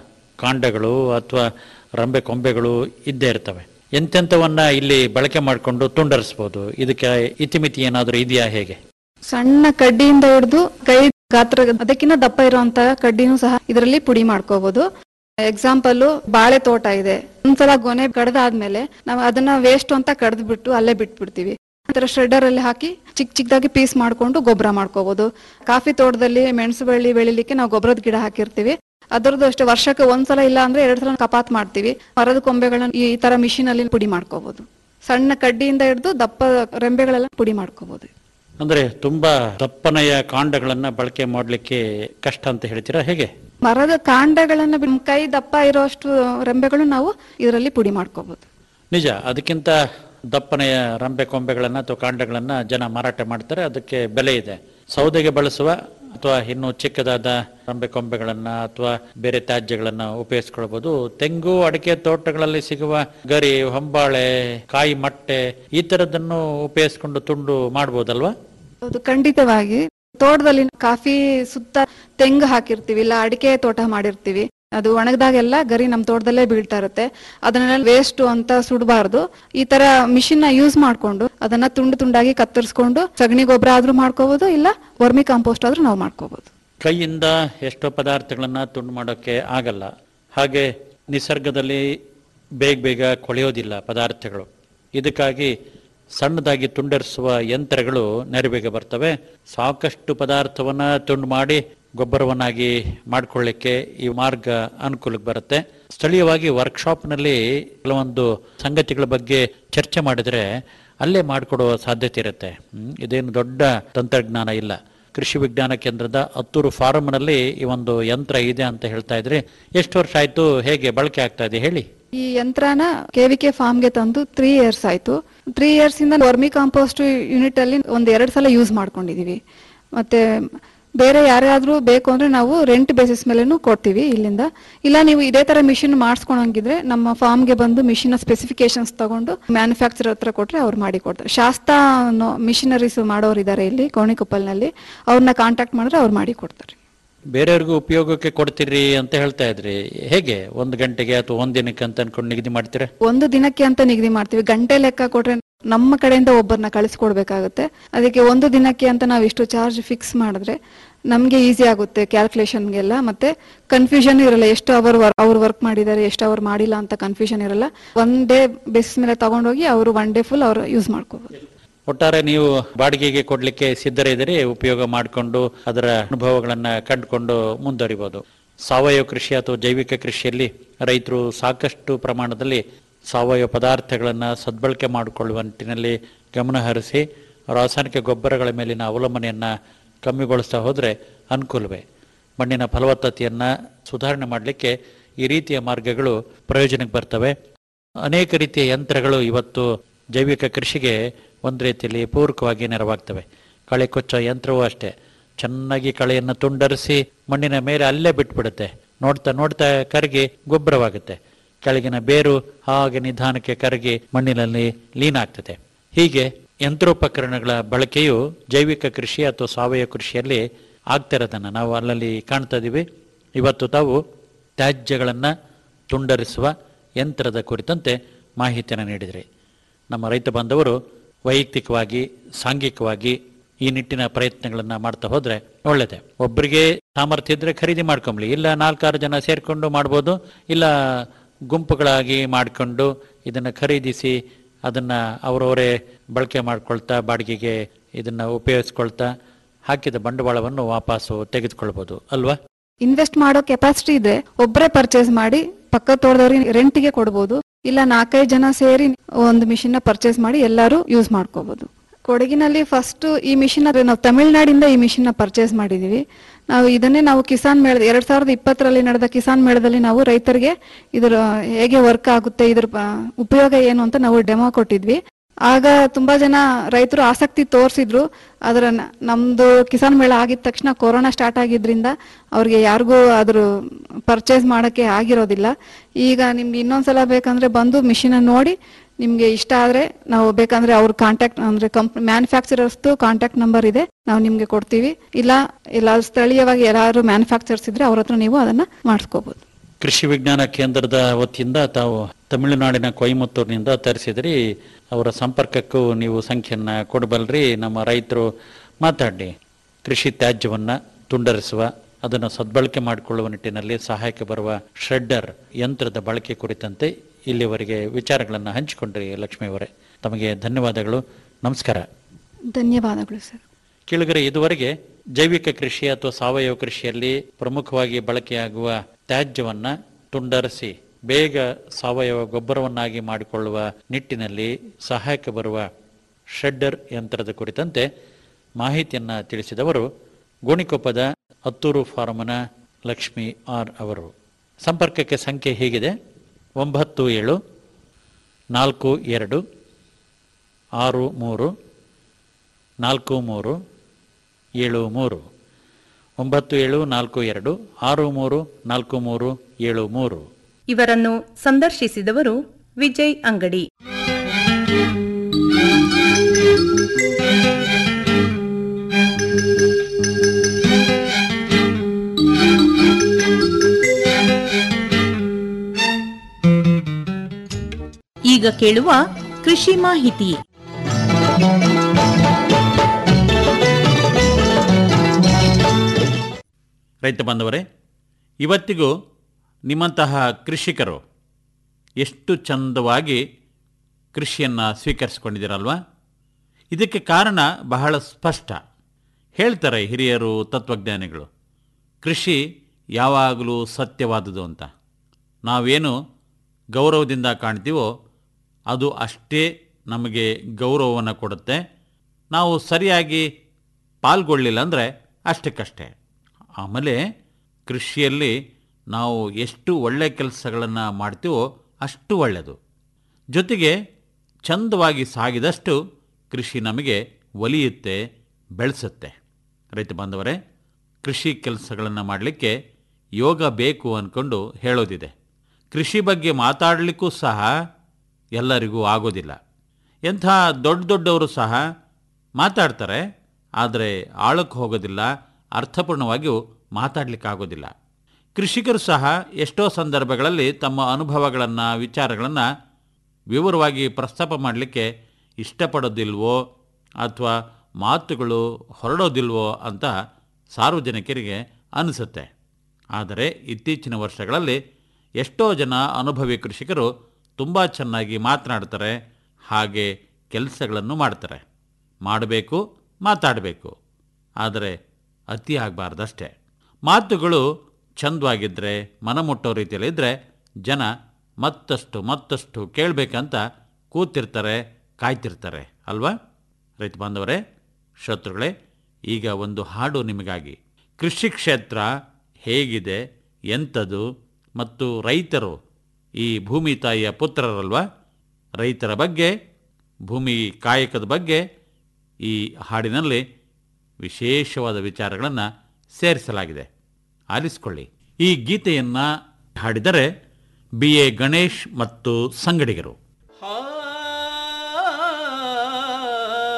Speaker 13: ಕಾಂಡಗಳು ಅಥವಾ ರಂಬೆ ಕೊಂಬೆಗಳು ಇದ್ದೇ ಇರ್ತವೆ ಎಂತೆಂಥವನ್ನ ಇಲ್ಲಿ ಬಳಕೆ ಮಾಡಿಕೊಂಡು ತುಂಡರಿಸ್ಬೋದು ಇದಕ್ಕೆ ಇತಿಮಿತಿ ಏನಾದರೂ ಇದೆಯಾ ಹೇಗೆ
Speaker 14: ಸಣ್ಣ ಕಡ್ಡಿಯಿಂದ ಹಿಡಿದು ಕೈ ಗಾತ್ರ ಅದಕ್ಕಿಂತ ದಪ್ಪ ಇರುವಂತ ಕಡ್ಡಿನೂ ಸಹ ಇದರಲ್ಲಿ ಪುಡಿ ಮಾಡ್ಕೋಬಹುದು ಎಕ್ಸಾಂಪಲ್ ಬಾಳೆ ತೋಟ ಇದೆ ಒಂದ್ಸಲ ಗೊನೆ ಕಡ್ದಾದ್ಮೇಲೆ ನಾವು ಅದನ್ನ ವೇಸ್ಟ್ ಅಂತ ಕಡ್ದು ಬಿಟ್ಟು ಅಲ್ಲೇ ಬಿಟ್ಬಿಡ್ತೀವಿ ನಂತರ ಶ್ರೆಡರ್ ಅಲ್ಲಿ ಹಾಕಿ ಚಿಕ್ಕ ಚಿಕ್ಕದಾಗಿ ಪೀಸ್ ಮಾಡ್ಕೊಂಡು ಗೊಬ್ಬರ ಮಾಡ್ಕೋಬಹುದು ಕಾಫಿ ತೋಟದಲ್ಲಿ ಮೆಣಸು ಬಳ್ಳಿ ಬೆಳಿಲಿಕ್ಕೆ ನಾವು ಗೊಬ್ಬರದ ಗಿಡ ಹಾಕಿರ್ತೀವಿ ಅದರದ್ದು ಅಷ್ಟೇ ವರ್ಷಕ್ಕೆ ಒಂದ್ಸಲ ಇಲ್ಲ ಅಂದ್ರೆ ಎರಡ್ ಸಲ ಕಪಾತ್ ಮಾಡ್ತೀವಿ ಮರದ ಕೊಂಬೆಗಳನ್ನ ಈ ತರ ಮಿಷಿನ್ ಅಲ್ಲಿ ಪುಡಿ ಮಾಡ್ಕೋಬಹುದು ಸಣ್ಣ ಕಡ್ಡಿಯಿಂದ ಹಿಡಿದು ದಪ್ಪ ರೆಂಬೆಗಳೆಲ್ಲ ಪುಡಿ ಮಾಡ್ಕೋಬಹುದು
Speaker 13: ಅಂದ್ರೆ ತುಂಬಾ ದಪ್ಪನೆಯ ಕಾಂಡಗಳನ್ನ ಬಳಕೆ ಮಾಡ್ಲಿಕ್ಕೆ ಕಷ್ಟ ಅಂತ ಹೇಳ್ತೀರಾ ಹೇಗೆ
Speaker 14: ಮರದ ಕಾಂಡಗಳನ್ನ ಬಿಡ್- ಕೈ ದಪ್ಪ ಇರೋಷ್ಟು ರೆಂಬೆಗಳು ನಾವು ಇದರಲ್ಲಿ ಪುಡಿ ಮಾಡ್ಕೋಬಹುದು
Speaker 13: ನಿಜ ಅದಕ್ಕಿಂತ ದಪ್ಪನೆಯ ರಂಬೆ ಕೊಂಬೆಗಳನ್ನ ಅಥವಾ ಕಾಂಡಗಳನ್ನ ಜನ ಮಾರಾಟ ಮಾಡ್ತಾರೆ ಅದಕ್ಕೆ ಬೆಲೆ ಇದೆ ಸೌದೆಗೆ ಬಳಸುವ ಅಥವಾ ಇನ್ನು ಚಿಕ್ಕದಾದ ರಂಬೆ ಕೊಂಬೆಗಳನ್ನ ಅಥವಾ ಬೇರೆ ತ್ಯಾಜ್ಯಗಳನ್ನ ಉಪಯೋಗಿಸ್ಕೊಳ್ಬಹುದು ತೆಂಗು ಅಡಿಕೆ ತೋಟಗಳಲ್ಲಿ ಸಿಗುವ ಗರಿ ಹೊಂಬಾಳೆ ಕಾಯಿ ಮಟ್ಟೆ ಈ ತರದನ್ನು ಉಪಯೋಗಿಸ್ಕೊಂಡು ತುಂಡು ಮಾಡ್ಬೋದಲ್ವಾ
Speaker 14: ಹೌದು ಖಂಡಿತವಾಗಿ ತೋಟದಲ್ಲಿ ಕಾಫಿ ಸುತ್ತ ತೆಂಗು ಹಾಕಿರ್ತೀವಿ ಇಲ್ಲ ಅಡಿಕೆ ತೋಟ ಮಾಡಿರ್ತೀವಿ ಅದು ಒಣಗದಾಗೆಲ್ಲ ಗರಿ ನಮ್ ತೋಟದಲ್ಲೇ ಬೀಳ್ತಾ ಇರುತ್ತೆ ಅದನ್ನೆಲ್ಲ ವೇಸ್ಟ್ ಅಂತ ಸುಡಬಾರ್ದು ಈ ತರ ಮಿಷಿನ್ ನ ಯೂಸ್ ಮಾಡ್ಕೊಂಡು ಅದನ್ನ ತುಂಡು ತುಂಡಾಗಿ ಕತ್ತರಿಸ್ಕೊಂಡು ಸಗಣಿ ಗೊಬ್ಬರ ಆದ್ರೂ ಮಾಡ್ಕೋಬಹುದು ಇಲ್ಲ ವರ್ಮಿ ಕಾಂಪೋಸ್ಟ್ ಆದ್ರೂ ನಾವು ಮಾಡ್ಕೋಬಹುದು
Speaker 13: ಕೈಯಿಂದ ಎಷ್ಟೋ ಪದಾರ್ಥಗಳನ್ನ ತುಂಡು ಮಾಡೋಕ್ಕೆ ಆಗಲ್ಲ ಹಾಗೆ ನಿಸರ್ಗದಲ್ಲಿ ಬೇಗ ಬೇಗ ಕೊಳೆಯೋದಿಲ್ಲ ಪದಾರ್ಥಗಳು ಇದಕ್ಕಾಗಿ ಸಣ್ಣದಾಗಿ ತುಂಡರಿಸುವ ಯಂತ್ರಗಳು ನೆರವಿಗೆ ಬರ್ತವೆ ಸಾಕಷ್ಟು ಪದಾರ್ಥವನ್ನ ತುಂಡು ಮಾಡಿ ಗೊಬ್ಬರವನ್ನಾಗಿ ಮಾಡ್ಕೊಳ್ಳಿಕ್ಕೆ ಈ ಮಾರ್ಗ ಅನುಕೂಲಕ್ಕೆ ಬರುತ್ತೆ ಸ್ಥಳೀಯವಾಗಿ ವರ್ಕ್ಶಾಪ್ನಲ್ಲಿ ಕೆಲವೊಂದು ಸಂಗತಿಗಳ ಬಗ್ಗೆ ಚರ್ಚೆ ಮಾಡಿದ್ರೆ ಅಲ್ಲೇ ಮಾಡಿಕೊಡುವ ಸಾಧ್ಯತೆ ಇರುತ್ತೆ ಹ್ಮ್, ಇದೇನು ದೊಡ್ಡ ತಂತ್ರಜ್ಞಾನ ಇಲ್ಲ ಕೃಷಿ ವಿಜ್ಞಾನ ಕೇಂದ್ರದ ಹತ್ತೂರು ಫಾರಂನಲ್ಲಿ ಈ ಒಂದು ಯಂತ್ರ ಇದೆ ಅಂತ ಹೇಳ್ತಾ ಇದ್ರಿ ಎಷ್ಟು ವರ್ಷ ಆಯ್ತು ಹೇಗೆ ಬಳಕೆ ಆಗ್ತಾ ಇದೆ ಹೇಳಿ
Speaker 14: ಈ ಯಂತ್ರನ ಕೆವಿಕೆ ಫಾರ್ಮ್ಗೆ ತಂದು ತ್ರೀ ಇಯರ್ಸ್ ಆಯ್ತು ತ್ರೀ ಇಯರ್ಸ್ ಇಂದ ವರ್ಮಿ ಕಾಂಪೋಸ್ಟ್ ಯೂನಿಟ್ ಅಲ್ಲಿ ಒಂದ್ ಎರಡ್ ಸಲ ಯೂಸ್ ಮಾಡ್ಕೊಂಡಿದೀವಿ ಮತ್ತೆ ಬೇರೆ ಯಾರಾದ್ರೂ ಬೇಕು ಅಂದ್ರೆ ನಾವು ರೆಂಟ್ ಬೇಸಿಸ್ ಮೇಲೆನೂ ಕೊಡ್ತೀವಿ ಇಲ್ಲಿಂದ ಇಲ್ಲ ನೀವು ಇದೇ ತರ ಮಿಷಿನ್ ಮಾಡಿಸ್ಕೊಳಂಗಿದ್ರೆ ನಮ್ಮ ಫಾರ್ಮ್ಗೆ ಬಂದು ಮಿಷಿನ್ ಸ್ಪೆಸಿಫಿಕೇಶನ್ಸ್ ತಗೊಂಡು ಮ್ಯಾನುಫ್ಯಾಕ್ಚರ್ ಹತ್ರ ಕೊಟ್ರೆ ಅವ್ರು ಮಾಡಿ ಕೊಡ್ತಾರೆ ಶಾಸ್ತಾ ಅನ್ನೋ ಮಿಷಿನರೀಸ್ ಮಾಡೋರು ಇದ್ದಾರೆ ಇಲ್ಲಿ ಕೋಣಿಕೊಪ್ಪಲ್ನಲ್ಲಿ ಅವ್ರನ್ನ ಕಾಂಟ್ಯಾಕ್ಟ್ ಮಾಡಿದ್ರೆ ಅವ್ರು ಮಾಡಿ ಕೊಡ್ತಾರೆ
Speaker 13: ಬೇರೆಯವ್ರಿಗೂ ಉಪಯೋಗಕ್ಕೆ ಕೊಡ್ತೀರಿ ಅಂತ ಹೇಳ್ತಾ ಇದ್ರಿ ಹೇಗೆ ಒಂದು ಗಂಟೆಗೆ ಅಥವಾ ಒಂದ್ ದಿನಕ್ಕೆ ಅಂತ ಅನ್ಕೊಂಡು ನಿಗದಿ ಮಾಡ್ತೀರಾ
Speaker 14: ಒಂದು ದಿನಕ್ಕೆ ಅಂತ ನಿಗದಿ ಮಾಡ್ತೀವಿ ಗಂಟೆ ಲೆಕ್ಕ ಕೊಟ್ರೆ ನಮ್ಮ ಕಡೆಯಿಂದ ಒಬ್ಬರನ್ನ ಕಳಿಸ್ಕೊಡ್ಬೇಕಾಗುತ್ತೆ ಅದಕ್ಕೆ ಒಂದು ದಿನಕ್ಕೆ ಅಂತ ನಾವು ಇಷ್ಟು ಚಾರ್ಜ್ ಫಿಕ್ಸ್ ಮಾಡಿದ್ರೆ ನಮ್ಗೆ ಈಸಿ ಆಗುತ್ತೆ ಕ್ಯಾಲ್ಕುಲೇಷನ್ಗೆಲ್ಲ ಮತ್ತೆ ಕನ್ಫ್ಯೂಷನ್ ಇರಲ್ಲ ಎಷ್ಟು ಅವರ್ ಅವ್ರು ವರ್ಕ್ ಮಾಡಿದ್ದಾರೆ ಎಷ್ಟು ಅವರ್ ಮಾಡಿಲ್ಲ ಅಂತ ಕನ್ಫ್ಯೂಷನ್ ಇರಲ್ಲ ಒನ್ ಡೇ ಬೇಸಿಸ್ ಮೇಲೆ ತಗೊಂಡೋಗಿ ಅವರು ಒನ್ ಡೇ ಫುಲ್ ಅವ್ರು ಯೂಸ್ ಮಾಡ್ಕೋಬಹುದು
Speaker 13: ಒಟ್ಟಾರೆ ನೀವು ಬಾಡಿಗೆಗೆ ಕೊಡ್ಲಿಕ್ಕೆ ಸಿದ್ಧರಿದ್ದೀರಿ ಉಪಯೋಗ ಮಾಡಿಕೊಂಡು ಅದರ ಅನುಭವಗಳನ್ನ ಕಂಡುಕೊಂಡು ಮುಂದುವರಿಬಹುದು ಸಾವಯವ ಕೃಷಿ ಅಥವಾ ಜೈವಿಕ ಕೃಷಿಯಲ್ಲಿ ರೈತರು ಸಾಕಷ್ಟು ಪ್ರಮಾಣದಲ್ಲಿ ಸಾವಯವ ಪದಾರ್ಥಗಳನ್ನ ಸದ್ಬಳಕೆ ಮಾಡಿಕೊಳ್ಳುವ ನಿಟ್ಟಿನಲ್ಲಿ ಗಮನ ಹರಿಸಿ ರಾಸಾಯನಿಕ ಗೊಬ್ಬರಗಳ ಮೇಲಿನ ಅವಲಂಬನೆಯನ್ನ ಕಮ್ಮಿಗೊಳಿಸ್ತಾ ಹೋದ್ರೆ ಅನುಕೂಲವೇ ಮಣ್ಣಿನ ಫಲವತ್ತತೆಯನ್ನ ಸುಧಾರಣೆ ಮಾಡಲಿಕ್ಕೆ ಈ ರೀತಿಯ ಮಾರ್ಗಗಳು ಪ್ರಯೋಜನಕ್ಕೆ ಬರ್ತವೆ ಅನೇಕ ರೀತಿಯ ಯಂತ್ರಗಳು ಇವತ್ತು ಜೈವಿಕ ಕೃಷಿಗೆ ಒಂದು ರೀತಿಯಲ್ಲಿ ಪೂರಕವಾಗಿ ನೆರವಾಗ್ತವೆ ಕಳೆ ಕೊಚ್ಚೋ ಯಂತ್ರವೂ ಅಷ್ಟೇ ಚೆನ್ನಾಗಿ ಕಳೆಯನ್ನು ತುಂಡರಿಸಿ ಮಣ್ಣಿನ ಮೇಲೆ ಅಲ್ಲೇ ಬಿಟ್ಬಿಡುತ್ತೆ ನೋಡ್ತಾ ನೋಡ್ತಾ ಕರಗಿ ಗೊಬ್ಬರವಾಗುತ್ತೆ ಕೆಳಗಿನ ಬೇರು ಹಾಗೆ ನಿಧಾನಕ್ಕೆ ಕರಗಿ ಮಣ್ಣಿನಲ್ಲಿ ಲೀನ್ ಆಗ್ತದೆ ಹೀಗೆ ಯಂತ್ರೋಪಕರಣಗಳ ಬಳಕೆಯು ಜೈವಿಕ ಕೃಷಿ ಅಥವಾ ಸಾವಯವ ಕೃಷಿಯಲ್ಲಿ ಆಗ್ತಿರೋದನ್ನು ನಾವು ಅಲ್ಲಲ್ಲಿ ಕಾಣ್ತಾ ಇದ್ದೀವಿ ಇವತ್ತು ತಾವು ತ್ಯಾಜ್ಯಗಳನ್ನು ತುಂಡರಿಸುವ ಯಂತ್ರದ ಕುರಿತಂತೆ ಮಾಹಿತಿಯನ್ನು ನೀಡಿದ್ರಿ ನಮ್ಮ ರೈತ ಬಾಂಧವರು ವೈಯಕ್ತಿಕವಾಗಿ ಸಾಂಘಿಕವಾಗಿ ಈ ನಿಟ್ಟಿನ ಪ್ರಯತ್ನಗಳನ್ನು ಮಾಡ್ತಾ ಹೋದ್ರೆ ಒಳ್ಳೆಯದೇ ಒಬ್ಬರಿಗೆ ಸಾಮರ್ಥ್ಯ ಇದ್ರೆ ಖರೀದಿ ಮಾಡ್ಕೊಂಬ್ಲಿ ಇಲ್ಲ ನಾಲ್ಕಾರು ಜನ ಸೇರ್ಕೊಂಡು ಮಾಡ್ಬೋದು ಇಲ್ಲ ಗುಂಪುಗಳಾಗಿ ಮಾಡಿಕೊಂಡು ಇದನ್ನು ಖರೀದಿಸಿ ಅದನ್ನ ಅವರವರೇ ಬಳಕೆ ಮಾಡ್ಕೊಳ್ತಾ ಬಾಡಿಗೆಗೆ ಇದನ್ನ ಉಪಯೋಗಿಸ್ಕೊಳ್ತಾ ಹಾಕಿದ ಬಂಡವಾಳವನ್ನು ವಾಪಸ್ಸು ತೆಗೆದುಕೊಳ್ಬೋದು ಅಲ್ವಾ
Speaker 14: ಇನ್ವೆಸ್ಟ್ ಮಾಡೋ ಕೆಪಾಸಿಟಿ ಇದ್ರೆ ಒಬ್ಬರೇ ಪರ್ಚೇಸ್ ಮಾಡಿ ಪಕ್ಕದ ತೋಟದವ್ರಿಗೆ ರೆಂಟಿಗೆ ಕೊಡ್ಬೋದು ಇಲ್ಲ ನಾಲ್ಕೈದು ಜನ ಸೇರಿ ಒಂದು ಮಿಷಿನ್ ನ ಪರ್ಚೇಸ್ ಮಾಡಿ ಎಲ್ಲರೂ ಯೂಸ್ ಮಾಡ್ಕೋಬಹುದು ಕೊಡಗಿನಲ್ಲಿ ಫಸ್ಟ್ ಈ ಮಿಷಿನ್ ನಾವು ತಮಿಳ್ನಾಡಿಂದ ಈ ಮಿಷಿನ್ ನ ಪರ್ಚೇಸ್ ಮಾಡಿದೀವಿ ನಾವು ಇದನ್ನೇ ನಾವು ಕಿಸಾನ್ ಮೇಳ ಎರಡ್ ಸಾವಿರದ ಇಪ್ಪತ್ತರಲ್ಲಿ ನಡೆದ ಕಿಸಾನ್ ಮೇಳದಲ್ಲಿ ನಾವು ರೈತರಿಗೆ ಇದರ ಹೇಗೆ ವರ್ಕ್ ಆಗುತ್ತೆ ಇದ್ರ ಆ, ಉಪಯೋಗ ಏನು ಅಂತ ನಾವು ಡೆಮೋ ಕೊಟ್ಟಿದ್ವಿ ಆಗ ತುಂಬಾ ಜನ ರೈತರು ಆಸಕ್ತಿ ತೋರಿಸಿದ್ರು ಅದರ ನ- ನಮ್ದು ಕಿಸಾನ್ ಮೇಳ ಆಗಿದ ತಕ್ಷಣ ಕೊರೋನಾ ಸ್ಟಾರ್ಟ್ ಆಗಿದ್ರಿಂದ ಅವ್ರಿಗೆ ಯಾರಿಗೂ ಅದ್ರ ಪರ್ಚೇಸ್ ಮಾಡಕ್ಕೆ ಆಗಿರೋದಿಲ್ಲ ಈಗ ನಿಮ್ಗೆ ಇನ್ನೊಂದ್ಸಲ ಬೇಕಂದ್ರೆ ಬಂದು ಮಿಷಿನ್ ನೋಡಿ ನಿಮ್ಗೆ ಇಷ್ಟ ಆದ್ರೆ ನಾವು ಬೇಕಂದ್ರೆ ಅವ್ರ ಕಾಂಟ್ಯಾಕ್ಟ್ ಅಂದ್ರೆ ಕಂಪ್ ಮ್ಯಾನುಫ್ಯಾಕ್ಚರರ್ಸ್ದು ಕಾಂಟ್ಯಾಕ್ಟ್ ನಂಬರ್ ಇದೆ ನಾವು ನಿಮ್ಗೆ ಕೊಡ್ತೀವಿ ಇಲ್ಲ ಇಲ್ಲ ಸ್ಥಳೀಯವಾಗಿ ಯಾರು ಮ್ಯಾನುಫ್ಯಾಕ್ಚರ್ಸ್ ಇದ್ರೆ ಅವ್ರ ಹತ್ರ ನೀವು ಅದನ್ನ ಮಾಡಿಸ್ಕೋಬಹುದು
Speaker 13: ಕೃಷಿ ವಿಜ್ಞಾನ ಕೇಂದ್ರದ ವತಿಯಿಂದ ತಾವು ತಮಿಳುನಾಡಿನ ಕೊಯಮತ್ತೂರಿನಿಂದ ತರಿಸಿದ್ರಿ ಅವರ ಸಂಪರ್ಕಕ್ಕೂ ನೀವು ಸಂಖ್ಯೆಯನ್ನ ಕೊಡಬಲ್ರಿ ನಮ್ಮ ರೈತರು ಮಾತಾಡಿ ಕೃಷಿ ತ್ಯಾಜ್ಯವನ್ನ ತುಂಡರಿಸುವ ಅದನ್ನು ಸದ್ಬಳಕೆ ಮಾಡಿಕೊಳ್ಳುವ ನಿಟ್ಟಿನಲ್ಲಿ ಸಹಾಯಕ್ಕೆ ಬರುವ ಶ್ರೆಡ್ಡರ್ ಯಂತ್ರದ ಬಳಕೆ ಕುರಿತಂತೆ ಇಲ್ಲಿವರೆಗೆ ವಿಚಾರಗಳನ್ನು ಹಂಚಿಕೊಂಡ್ರಿ ಲಕ್ಷ್ಮೀವರೇ ತಮಗೆ ಧನ್ಯವಾದಗಳು ನಮಸ್ಕಾರ
Speaker 14: ಧನ್ಯವಾದಗಳು ಸರ್
Speaker 13: ಕೇಳುಗರೆ ಇದುವರೆಗೆ ಜೈವಿಕ ಕೃಷಿ ಅಥವಾ ಸಾವಯವ ಕೃಷಿಯಲ್ಲಿ ಪ್ರಮುಖವಾಗಿ ಬಳಕೆಯಾಗುವ ತ್ಯಾಜ್ಯವನ್ನ ತುಂಡರಿಸಿ ಬೇಗ ಸಾವಯವ ಗೊಬ್ಬರವನ್ನಾಗಿ ಮಾಡಿಕೊಳ್ಳುವ ನಿಟ್ಟಿನಲ್ಲಿ ಸಹಾಯಕ್ಕೆ ಬರುವ ಶೆಡ್ಡರ್ ಯಂತ್ರದ ಕುರಿತಂತೆ ಮಾಹಿತಿಯನ್ನ ತಿಳಿಸಿದವರು ಗೋಣಿಕೊಪ್ಪದ ಹತ್ತೂರು ಫಾರ್ಮನ ಲಕ್ಷ್ಮಿ ಆರ್ ಅವರು ಸಂಪರ್ಕಕ್ಕೆ ಸಂಖ್ಯೆ ಹೀಗಿದೆ ಒಂಬತ್ತು ಏಳು ನಾಲ್ಕು ಎರಡು ಆರು ಮೂರು ನಾಲ್ಕು ಮೂರು ಏಳು ಮೂರು ಒಂಬತ್ತು ಏಳು ನಾಲ್ಕು ಎರಡು ಆರು ಮೂರು ನಾಲ್ಕು ಮೂರು ಏಳು ಮೂರು
Speaker 15: ಇವರನ್ನು ಸಂದರ್ಶಿಸಿದವರು ವಿಜಯ್ ಅಂಗಡಿ ಈಗ ಕೇಳುವ ಕೃಷಿ ಮಾಹಿತಿ
Speaker 13: ರೈತ ಬಾಂಧವರೇ ಇವತ್ತಿಗೂ ನಿಮ್ಮಂತಹ ಕೃಷಿಕರು ಎಷ್ಟು ಚಂದವಾಗಿ ಕೃಷಿಯನ್ನು ಸ್ವೀಕರಿಸಿಕೊಂಡಿದ್ದೀರಲ್ವಾ ಇದಕ್ಕೆ ಕಾರಣ ಬಹಳ ಸ್ಪಷ್ಟ ಹೇಳ್ತಾರೆ ಹಿರಿಯರು ತತ್ವಜ್ಞಾನಿಗಳು ಕೃಷಿ ಯಾವಾಗಲೂ ಸತ್ಯವಾದುದು ಅಂತ ನಾವೇನು ಗೌರವದಿಂದ ಕಾಣ್ತೀವೋ ಅದು ಅಷ್ಟೇ ನಮಗೆ ಗೌರವವನ್ನು ಕೊಡುತ್ತೆ ನಾವು ಸರಿಯಾಗಿ ಪಾಲ್ಗೊಳ್ಳಿಲ್ಲ ಅಂದರೆ ಅಷ್ಟಕ್ಕಷ್ಟೇ ಆಮೇಲೆ ಕೃಷಿಯಲ್ಲಿ ನಾವು ಎಷ್ಟು ಒಳ್ಳೆಯ ಕೆಲಸಗಳನ್ನು ಮಾಡ್ತೀವೋ ಅಷ್ಟು ಒಳ್ಳೆಯದು ಜೊತೆಗೆ ಚಂದವಾಗಿ ಸಾಗಿದಷ್ಟು ಕೃಷಿ ನಮಗೆ ಒಲಿಯುತ್ತೆ ಬೆಳೆಸುತ್ತೆ ರೈತ ಬಾಂಧವರೇ ಕೃಷಿ ಕೆಲಸಗಳನ್ನು ಮಾಡಲಿಕ್ಕೆ ಯೋಗ ಬೇಕು ಅಂದ್ಕೊಂಡು ಹೇಳೋದಿದೆ ಕೃಷಿ ಬಗ್ಗೆ ಮಾತಾಡಲಿಕ್ಕೂ ಸಹ ಎಲ್ಲರಿಗೂ ಆಗೋದಿಲ್ಲ ಎಂಥ ದೊಡ್ಡ ದೊಡ್ಡವರು ಸಹ ಮಾತಾಡ್ತಾರೆ ಆದರೆ ಆಳಕ್ಕೆ ಹೋಗೋದಿಲ್ಲ ಅರ್ಥಪೂರ್ಣವಾಗಿಯೂ ಮಾತಾಡಲಿಕ್ಕಾಗೋದಿಲ್ಲ ಕೃಷಿಕರು ಸಹ ಎಷ್ಟೋ ಸಂದರ್ಭಗಳಲ್ಲಿ ತಮ್ಮ ಅನುಭವಗಳನ್ನು ವಿಚಾರಗಳನ್ನು ವಿವರವಾಗಿ ಪ್ರಸ್ತಾಪ ಮಾಡಲಿಕ್ಕೆ ಇಷ್ಟಪಡೋದಿಲ್ವೋ ಅಥವಾ ಮಾತುಗಳು ಹೊರಡೋದಿಲ್ವೋ ಅಂತ ಸಾರ್ವಜನಿಕರಿಗೆ ಅನಿಸುತ್ತೆ ಆದರೆ ಇತ್ತೀಚಿನ ವರ್ಷಗಳಲ್ಲಿ ಎಷ್ಟೋ ಜನ ಅನುಭವಿ ಕೃಷಿಕರು ತುಂಬ ಚೆನ್ನಾಗಿ ಮಾತನಾಡ್ತಾರೆ ಹಾಗೆ ಕೆಲಸಗಳನ್ನು ಮಾಡ್ತಾರೆ ಮಾಡಬೇಕು ಮಾತಾಡಬೇಕು ಆದರೆ ಅತಿ ಆಗಬಾರ್ದಷ್ಟೇ ಮಾತುಗಳು ಚಂದವಾಗಿದ್ದರೆ ಮನಮುಟ್ಟೋ ರೀತಿಯಲ್ಲಿದ್ದರೆ ಜನ ಮತ್ತಷ್ಟು ಮತ್ತಷ್ಟು ಕೇಳಬೇಕಂತ ಕೂತಿರ್ತಾರೆ ಕಾಯ್ತಿರ್ತಾರೆ ಅಲ್ವಾ ರೈತ ಬಾಂಧವರೇ ಶ್ರೋತೃಗಳೇ ಈಗ ಒಂದು ಹಾಡು ನಿಮಗಾಗಿ ಕೃಷಿ ಕ್ಷೇತ್ರ ಹೇಗಿದೆ ಎಂಥದು ಮತ್ತು ರೈತರು ಈ ಭೂಮಿ ತಾಯಿಯ ಪುತ್ರರಲ್ವಾ ರೈತರ ಬಗ್ಗೆ ಭೂಮಿ ಕಾಯಕದ ಬಗ್ಗೆ ಈ ಹಾಡಿನಲ್ಲಿ ವಿಶೇಷವಾದ ವಿಚಾರಗಳನ್ನು ಸೇರಿಸಲಾಗಿದೆ ಆಲಿಸಿಕೊಳ್ಳಿ ಈ ಗೀತೆಯನ್ನು ಹಾಡಿದರೆ ಬಿ ಎ ಗಣೇಶ್ ಮತ್ತು ಸಂಗಡಿಗರು
Speaker 12: ಆ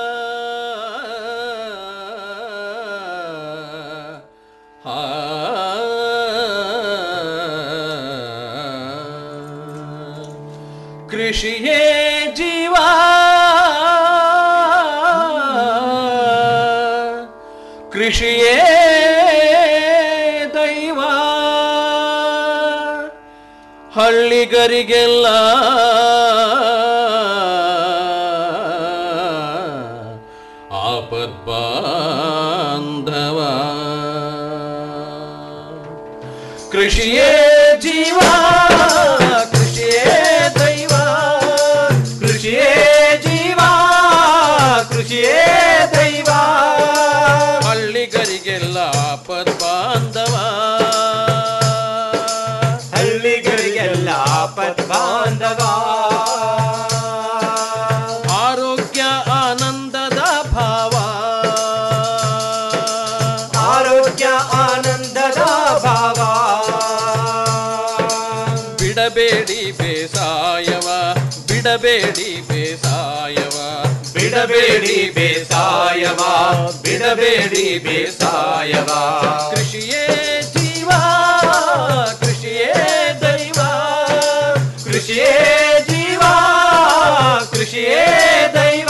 Speaker 12: ಕೃಷಿಯೇ ಜೀವ ಕೃಷಿಯೇ ದೈವ ಹಳ್ಳಿಗರಿಗೆಲ್ಲ ಆಪದ್ ಬಾಂಧವ ಕೃಷಿಯೇ ಜೀವ ಕೃಷಿಯೇ ದೈವ ಕೃಷಿಯೇ ಜೀವ ಕೃಷಿಯೇ ದೈವ ಹಳ್ಳಿಗರಿಗೆಲ್ಲ ಆಪದ್ ಬಾಂಧವ ಹಳ್ಳಿಗರಿಗೆಲ್ಲ ಆಪದ್ ಬಾಂಧವ ಆರೋಗ್ಯ ಆನಂದದ ಭಾವ ಆರೋಗ್ಯ ಆನಂದದ ಭಾವ ಬಿಡಬೇಡಿ ಬೇಸಾಯವ ಬಿಡಬೇಡಿ ಬೇಸಾಯವ ಬಿಡಬೇಡಿ ಬೇಸಾಯವ ಬಿಡಬೇಡಿ ಬೇಸಾಯವ ಕೃಷಿಯೇ ಜೀವ ಕೃಷಿಯೇ ದೈವ ಕೃಷಿಯೇ ಜೀವ ಕೃಷಿಯೇ ದೈವ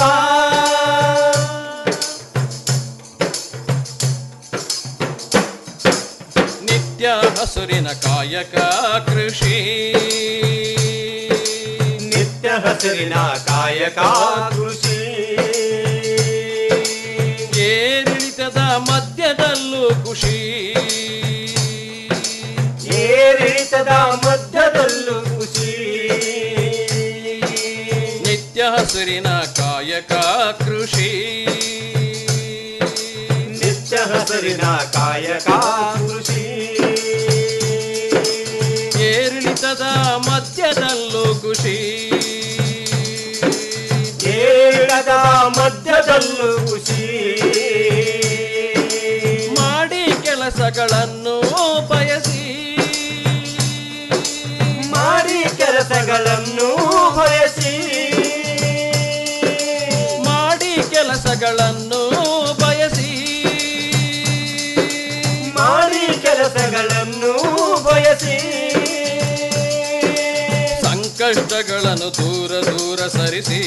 Speaker 12: ನಿತ್ಯ ಹಸುರಿನ ಕಾಯಕ ಕೃಷಿ ನಿತ್ಯ ಹಸುರಿನ ಕಾಯಕ ಕೃಷಿ ಏರಿಳಿತದ ಮಧ್ಯದಲ್ಲೂ ಖುಷಿ ಏರಿಳಿತದ ಮಧ್ಯದಲ್ಲೂ ಖುಷಿ ನಿತ್ಯ ಹಸುರಿನ ಕಾಯಕ ಕೃಷಿ ನಿತ್ಯ ಹಸುರಿನ ಕಾಯಕ ಕೃಷಿ ಏರಿಳಿತದ ಮಧ್ಯದಲ್ಲೂ ಖುಷಿ ಏರಿಳಿತದ ಮಧ್ಯದಲ್ಲೂ ಖುಷಿ ಮಾಡಿ ಕೆಲಸಗಳನ್ನು ಬಯಸಿ ಮಾಡಿ ಕೆಲಸಗಳನ್ನು ಬಯಸಿ ಮಾಡಿ ಕೆಲಸಗಳನ್ನು ಬಯಸಿ ಮಾಡಿ ಕೆಲಸಗಳನ್ನು ಬಯಸಿ ಸಂಕಷ್ಟಗಳನ್ನು ದೂರ ದೂರ ಸರಿಸಿ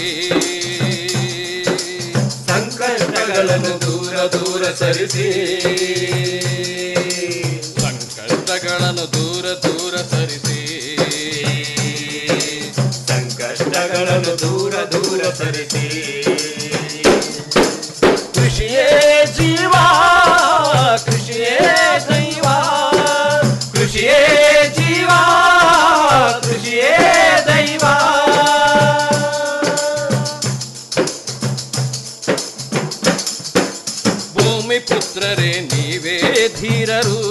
Speaker 12: ಸಂಕಷ್ಟಗಳನ್ನು ದೂರ ದೂರ ಸರಿಸಿ ಸಂಕಷ್ಟಗಳನ್ನು ದೂರ ದೂರ ಸರಿಸಿ ಸಂಕಷ್ಟಗಳನ್ನು ದೂರ ದೂರ ಸರಿಸಿ ಕೃಷಿಯೇ ಜೀವ ಕೃಷಿಯೇ ದೈವ ಕೃಷಿಯೇ ಜೀವ ಕೃಷಿಯೇ ದೈವ ಭೂಮಿ ಪುತ್ರರೇ ನೀವೇ ಧೀರರು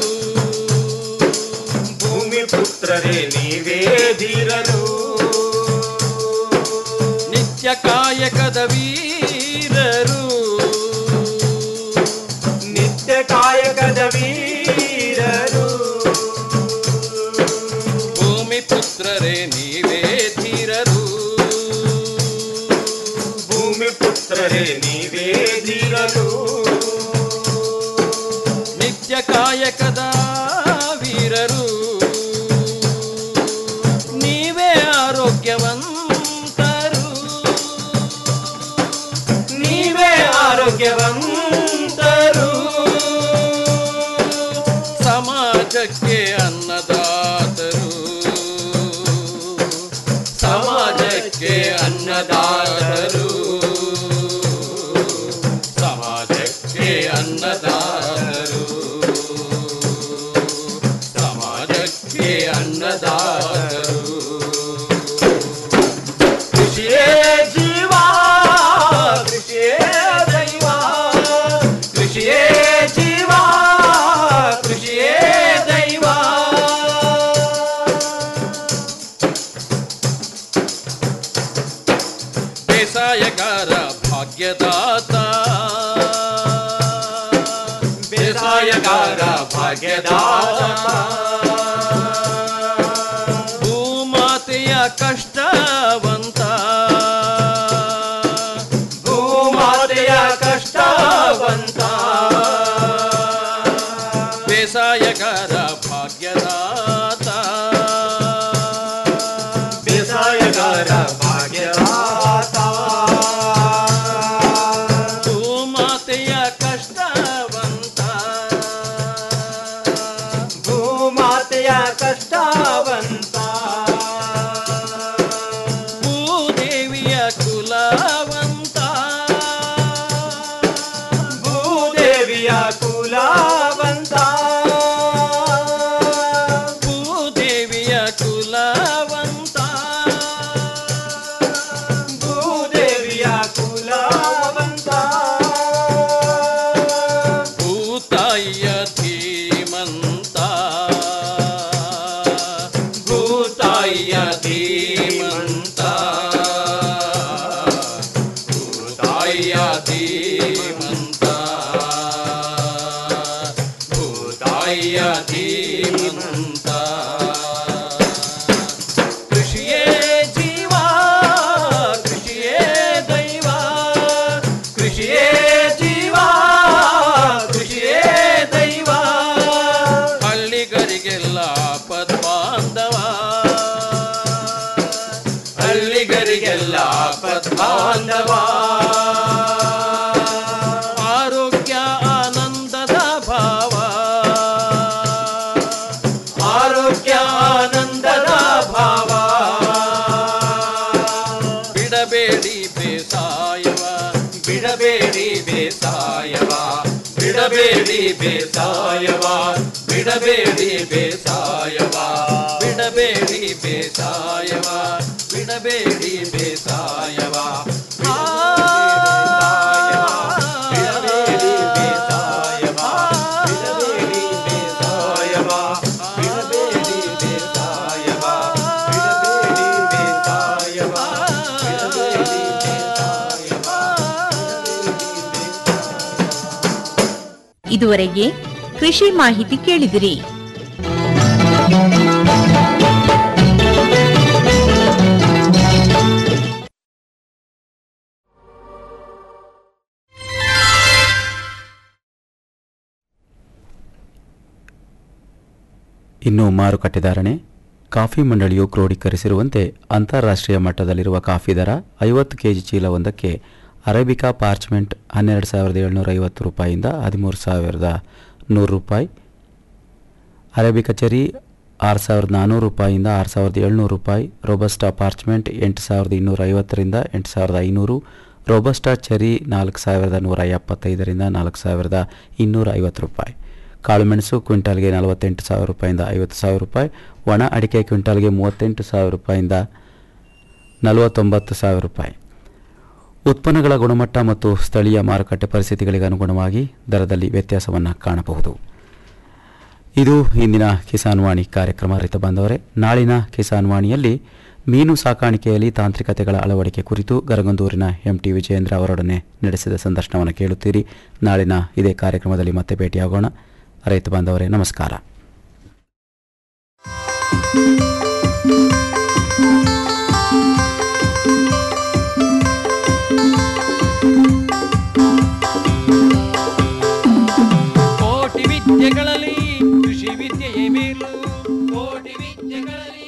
Speaker 12: ಭೂಮಿ ಪುತ್ರರೇ ನೀವೇ ಧೀರರು ನಿತ್ಯ ಕಾಯಕದ ವೀರರು ನಿತ್ಯ ಕಾಯಕದ ವೀರರು ಭೂಮಿ ಪುತ್ರರೇ ನೀವೇ ಧೀರರು ಭೂಮಿ ಪುತ್ರರೇ ನೀವೇ ಧೀರರು ನಿತ್ಯ ಕಾಯಕದ ವೀರರು ನೀವೇ ಆರೋಗ್ಯವಂತರು ನೀವೇ ಆರೋಗ್ಯವಂತರು ಸಮಾಜಕ್ಕೆ ಅನ್ನದಾತರು ಸಮಾಜಕ್ಕೆ ಅನ್ನದಾತರು ಸಮಾಜಕ್ಕೆ ಅನ್ನದಾತರು ಸಮಾಜಕ್ಕೆ ಅನ್ನದಾತರು ಕೃಷಿಯೇ ಜೀವ ಕೃಷಿಯೇ ದೈವ ಕೃಷಿಯೇ ಜೀವ ಕೃಷಿಯೇ ದೈವ ಬೇಸಾಯಗಾರ ಭಾಗ್ಯದಾತ ಬೇಸಾಯಗಾರ ಭಾಗ್ಯದಾತ ಭೂಮಾತೆಯ ಕಷ್ಟವಂತ ಭೂಮಾತೆಯ ಕಷ್ಟವಂತ ಬೇಸಾಯಗಾರ ಭಾಗ್ಯದಾತ ಬೇಸಾಯಗಾರ ಕುಲವಂತ ಭೂದೇವಿಯ ಕುಲವಂತ ಭೂದೇವಿಯ ಕುಲವಂತ ಭೂತಾಯಿಯ ಧೀಮಂತ ಭೂತಾಯಿಯ ಧೀಮಂತ ಭೂತಾಯಿಯ ಧೀಮಂತ ಭೂತಾಯಿಯ ಧೀಮಂತ ಕೃಷಿಯೇ ಜೀವ ಕೃಷಿಯೇ ದೈವ ಕೃಷಿಯೇ ಜೀವ ಕೃಷಿಯೇ ದೈವ ಹಳ್ಳಿಗರಿಗೆಲ್ಲ ಪದ್ಮಾಂಧವ ಹಳ್ಳಿಗರಿಗೆಲ್ಲ ಪದ್ಮಾಂಧವ ಆರೋಗ್ಯ ಆನಂದದ ಭಾವ ಆರೋಗ್ಯ ಆನಂದದ ಭಾವ ಬಿಡಬೇಡಿ ಬೇಸಾಯವ ಬಿಡಬೇಡಿ ಬೇಸಾಯವ ಬಿಡಬೇಡಿ ಬೇಸಾಯವ ಬಿಡಬೇಡಿ ಬೇಸಾಯವ ಬಿಡಬೇಡಿ ಬೇಸಾಯವ ಬಿಡಬೇಡಿ ಬೇಸಾಯವ ಆ, ಬಿಡಬೇಡಿ ಬೇಸಾಯವ ಬಿಡಬೇಡಿ ಬೇಸಾಯವ ಬಿಡಬೇಡಿ ಬೇಸಾಯವ ಬಿಡಬೇಡಿ ಬೇಸಾಯವ ಬಿಡಬೇಡಿ
Speaker 15: ಇದುವರೆಗೆ ಕೃಷಿ ಮಾಹಿತಿ ಕೇಳಿದಿರಿ
Speaker 6: ಇನ್ನು ಮಾರುಕಟ್ಟೆ ಧಾರಣೆ ಕಾಫಿ ಮಂಡಳಿಯು ಕ್ರೋಢೀಕರಿಸಿರುವಂತೆ ಅಂತಾರಾಷ್ಟ್ರೀಯ ಮಟ್ಟದಲ್ಲಿರುವ ಕಾಫಿ ದರ ಐವತ್ತು ಕೆಜಿ ಚೀಲವೊಂದಕ್ಕೆ ಅರೇಬಿಕಾ ಪಾರ್ಚ್ಮೆಂಟ್ ಹನ್ನೆರಡು ಸಾವಿರದ ಏಳ್ನೂರ ಐವತ್ತು ರೂಪಾಯಿಯಿಂದ ಹದಿಮೂರು ಸಾವಿರದ ನೂರು ರೂಪಾಯಿ ಅರೇಬಿಕಾ ಚೆರಿ ಆರು ಸಾವಿರದ ನಾನ್ನೂರು ರೂಪಾಯಿಯಿಂದ ಆರು ಸಾವಿರದ ಏಳ್ನೂರು ರೂಪಾಯಿ ರೋಬಸ್ಟಾ ಪಾರ್ಚ್ಮೆಂಟ್ ಎಂಟು ಸಾವಿರದ ಇನ್ನೂರ ಐವತ್ತರಿಂದ ಎಂಟು ಸಾವಿರದ ಐನೂರು ರೋಬಸ್ಟಾ ಚೆರಿ ನಾಲ್ಕು ಸಾವಿರದ ನೂರ ಎಪ್ಪತ್ತೈದರಿಂದ ನಾಲ್ಕು ಸಾವಿರದ ಇನ್ನೂರ ಐವತ್ತು ರೂಪಾಯಿ ಕಾಳುಮೆಣಸು ಕ್ವಿಂಟಾಲ್ಗೆ ನಲವತ್ತೆಂಟು ಸಾವಿರ ರೂಪಾಯಿಂದ ಐವತ್ತು ಸಾವಿರ ರೂಪಾಯಿ ಒಣ ಅಡಿಕೆ ಕ್ವಿಂಟಾಲ್ಗೆ ಮೂವತ್ತೆಂಟು ಸಾವಿರ ರೂಪಾಯಿಂದ ನಲವತ್ತೊಂಬತ್ತು ಸಾವಿರ ರೂಪಾಯಿ ಉತ್ಪನ್ನಗಳ ಗುಣಮಟ್ಟ ಮತ್ತು ಸ್ಥಳೀಯ ಮಾರುಕಟ್ಟೆ ಪರಿಸ್ಥಿತಿಗಳಿಗೆ ಅನುಗುಣವಾಗಿ ದರದಲ್ಲಿ ವ್ಯತ್ಯಾಸವನ್ನು ಕಾಣಬಹುದು ಇದು ಇಂದಿನ ಕಿಸಾನ್ ವಾಣಿ ಕಾರ್ಯಕ್ರಮ ರೈತ ಬಾಂಧವರೇ ನಾಳಿನ ಕಿಸಾನ್ ವಾಣಿಯಲ್ಲಿ ಮೀನು ಸಾಕಾಣಿಕೆಯಲ್ಲಿ ತಾಂತ್ರಿಕತೆಗಳ ಅಳವಡಿಕೆ ಕುರಿತು ಗರಗಂದೂರಿನ ಎಂ ಟಿ ವಿಜಯೇಂದ್ರ ಅವರೊಡನೆ ನಡೆಸಿದ ಸಂದರ್ಶನವನ್ನು ಕೇಳುತ್ತೀರಿ ನಾಳಿನ ಇದೇ ಕಾರ್ಯಕ್ರಮದಲ್ಲಿ ಮತ್ತೆ ಭೇಟಿಯಾಗೋಣ ರೈತ ಬಾಂಧವರೇ ನಮಸ್ಕಾರ
Speaker 12: ಕೋಟಿ ವಿದ್ಯೆಗಳಲ್ಲಿ ಕೃಷಿ ವಿದ್ಯೆಯೇ ಮೇಲು ಕೋಟಿ ವಿದ್ಯೆಗಳಲ್ಲಿ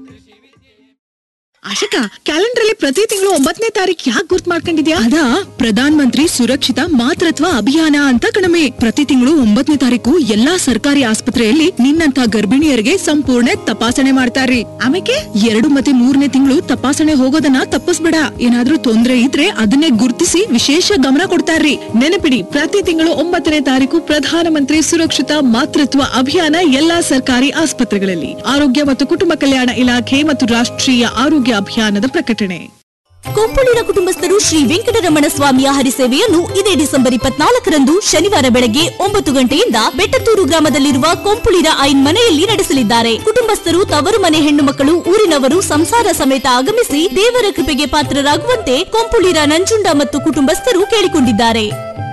Speaker 16: ಆಶಕ ಕ್ಯಾಲೆಂಡರ್ ಅಲ್ಲಿ ಪ್ರತಿ ತಿಂಗಳು ಒಂಬತ್ತನೇ ತಾರೀಕು ಯಾಕೆ ಗುರ್ತ್ ಮಾಡ್ಕೊಂಡಿದ್ಯಾ ಅದಾ ಪ್ರಧಾನ ಮಂತ್ರಿ ಸುರಕ್ಷಿತ ಮಾತೃತ್ವ ಅಭಿಯಾನ ಅಂತ ಕಣಮೆ ಪ್ರತಿ ತಿಂಗಳು ಒಂಬತ್ತನೇ ತಾರೀಕು ಎಲ್ಲಾ ಸರ್ಕಾರಿ ಆಸ್ಪತ್ರೆಯಲ್ಲಿ ನಿನ್ನಂತ ಗರ್ಭಿಣಿಯರಿಗೆ ಸಂಪೂರ್ಣ ತಪಾಸಣೆ ಮಾಡ್ತಾರ್ರಿ ಆಮೇಲೆ ಎರಡು ಮತ್ತೆ ಮೂರನೇ ತಿಂಗಳು ತಪಾಸಣೆ ಹೋಗೋದನ್ನ ತಪ್ಪಿಸ್ಬೇಡ ಏನಾದ್ರೂ ತೊಂದ್ರೆ ಇದ್ರೆ ಅದನ್ನೇ ಗುರ್ತಿಸಿ ವಿಶೇಷ ಗಮನ ಕೊಡ್ತಾರ್ರಿ ನೆನಪಿಡಿ ಪ್ರತಿ ತಿಂಗಳು ಒಂಬತ್ತನೇ ತಾರೀಕು ಪ್ರಧಾನ ಮಂತ್ರಿ ಸುರಕ್ಷಿತ ಮಾತೃತ್ವ ಅಭಿಯಾನ ಎಲ್ಲಾ ಸರ್ಕಾರಿ ಆಸ್ಪತ್ರೆಗಳಲ್ಲಿ ಆರೋಗ್ಯ ಮತ್ತು ಕುಟುಂಬ ಕಲ್ಯಾಣ ಇಲಾಖೆ ಮತ್ತು ರಾಷ್ಟ್ರೀಯ ಆರೋಗ್ಯ ಅಭಿಯಾನದ ಪ್ರಕಟಣೆ
Speaker 17: ಕೊಂಪುಳಿನ ಕುಟುಂಬಸ್ಥರು ಶ್ರೀ ವೆಂಕಟರಮಣ ಸ್ವಾಮಿಯ ಹರಿಸೇವೆಯನ್ನು ಇದೇ ಡಿಸೆಂಬರ್ ಇಪ್ಪತ್ನಾಲ್ಕರಂದು ಶನಿವಾರ ಬೆಳಗ್ಗೆ ಒಂಬತ್ತು ಗಂಟೆಯಿಂದ ಬೆಟ್ಟತೂರು ಗ್ರಾಮದಲ್ಲಿರುವ ಕೊಂಪುಳಿರ ಐನ್ ಮನೆಯಲ್ಲಿ ನಡೆಸಲಿದ್ದಾರೆ ಕುಟುಂಬಸ್ಥರು ತವರು ಮನೆ ಹೆಣ್ಣು ಮಕ್ಕಳು ಊರಿನವರು ಸಂಸಾರ ಸಮೇತ ಆಗಮಿಸಿ ದೇವರ ಕೃಪೆಗೆ ಪಾತ್ರರಾಗುವಂತೆ ಕೊಂಪುಳಿರ ನಂಜುಂಡ ಮತ್ತು ಕುಟುಂಬಸ್ಥರು ಕೇಳಿಕೊಂಡಿದ್ದಾರೆ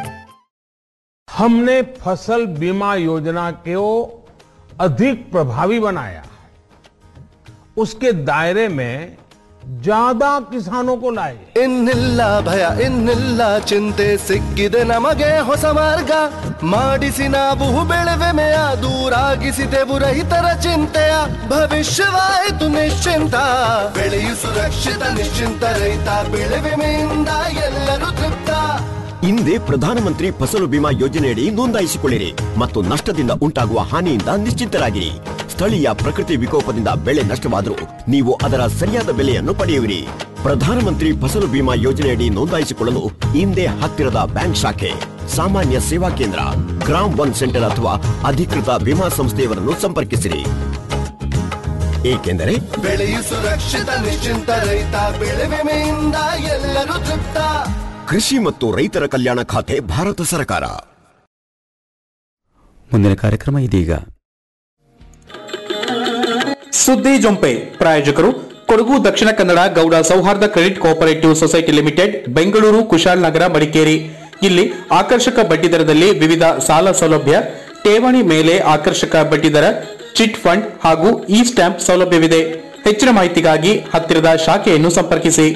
Speaker 18: हमने फसल बीमा योजना को अधिक प्रभावी बनाया उसके दायरे में ज्यादा किसानों को लाए
Speaker 10: ಇನ್ನಿಲ್ಲ ಭಯ ಇನ್ನಿಲ್ಲ ಚಿಂತೆ ಸಿಕ್ಕಿದೆ ನಮಗೆ ಹೊಸ ಮಾರ್ಗ ಮಾಡಿಸಿ ನಾವು ಬೆಳೆವೆಮೆಯ ದೂರಾಗಿಸಿದೆವು ರೈತರ ಚಿಂತೆಯ ಭವಿಷ್ಯವಾಯಿತು ನಿಶ್ಚಿಂತ ಬೆಳೆಯು ಸುರಕ್ಷಿತ ನಿಶ್ಚಿಂತ ರೈತ ಬೆಳೆ ವಿಮೆಯಿಂದ ಎಲ್ಲರೂ ತೃಪ್ತ
Speaker 9: ಹಿಂದೆ ಪ್ರಧಾನಮಂತ್ರಿ ಫಸಲು ಬಿಮಾ ಯೋಜನೆಯಡಿ ನೋಂದಾಯಿಸಿಕೊಳ್ಳಿರಿ ಮತ್ತು ನಷ್ಟದಿಂದ ಉಂಟಾಗುವ ಹಾನಿಯಿಂದ ನಿಶ್ಚಿಂತರಾಗಿರಿ ಸ್ಥಳೀಯ ಪ್ರಕೃತಿ ವಿಕೋಪದಿಂದ ಬೆಳೆ ನಷ್ಟವಾದರೂ ನೀವು ಅದರ ಸರಿಯಾದ ಬೆಲೆಯನ್ನು ಪಡೆಯುವಿರಿ ಪ್ರಧಾನಮಂತ್ರಿ ಫಸಲು ಬಿಮಾ ಯೋಜನೆಯಡಿ ನೋಂದಾಯಿಸಿಕೊಳ್ಳಲು ಹಿಂದೆ ಹತ್ತಿರದ ಬ್ಯಾಂಕ್ ಶಾಖೆ ಸಾಮಾನ್ಯ ಸೇವಾ ಕೇಂದ್ರ ಗ್ರಾಮ್ ಒನ್ ಸೆಂಟರ್ ಅಥವಾ ಅಧಿಕೃತ ವಿಮಾ ಸಂಸ್ಥೆಯವರನ್ನು ಸಂಪರ್ಕಿಸಿರಿ ಏಕೆಂದರೆ
Speaker 10: ಬೆಳೆಯು ಸುರಕ್ಷಿತ ನಿಶ್ಚಿಂತ ರೈತ ಬೆಳೆ ವಿಮೆಯಿಂದ ಎಲ್ಲರೂ ತೃಪ್ತ
Speaker 9: ಕೃಷಿ ಮತ್ತು ರೈತರ ಕಲ್ಯಾಣ ಖಾತೆ ಭಾರತ ಸರ್ಕಾರ
Speaker 6: ಮುಂದಿನ ಕಾರ್ಯಕ್ರಮ ಇದೀಗ
Speaker 19: ಸುದ್ದಿ ಜೊಂಪೆ ಪ್ರಾಯೋಜಕರು ಕೊಡಗು ದಕ್ಷಿಣ Kannada Gowda Souharda credit cooperative society limited Bengaluru Kushalnagar Madikeri ಇಲ್ಲಿ ಆಕರ್ಷಕ ಬಡ್ಡಿದರದಲ್ಲಿ ವಿವಿಧ ಸಾಲ ಸೌಲಭ್ಯ ಠೇವಣಿ ಮೇಲೆ ಆಕರ್ಷಕ ಬಡ್ಡಿದರ ಚಿಟ್ ಫಂಡ್ ಹಾಗೂ ಇ ಸ್ಟ್ಯಾಂಪ್ ಸೌಲಭ್ಯವಿದೆ ಹೆಚ್ಚಿನ ಮಾಹಿತಿಗಾಗಿ ಹತ್ತಿರದ ಶಾಖೆಯನ್ನು ಸಂಪರ್ಕಿಸಿ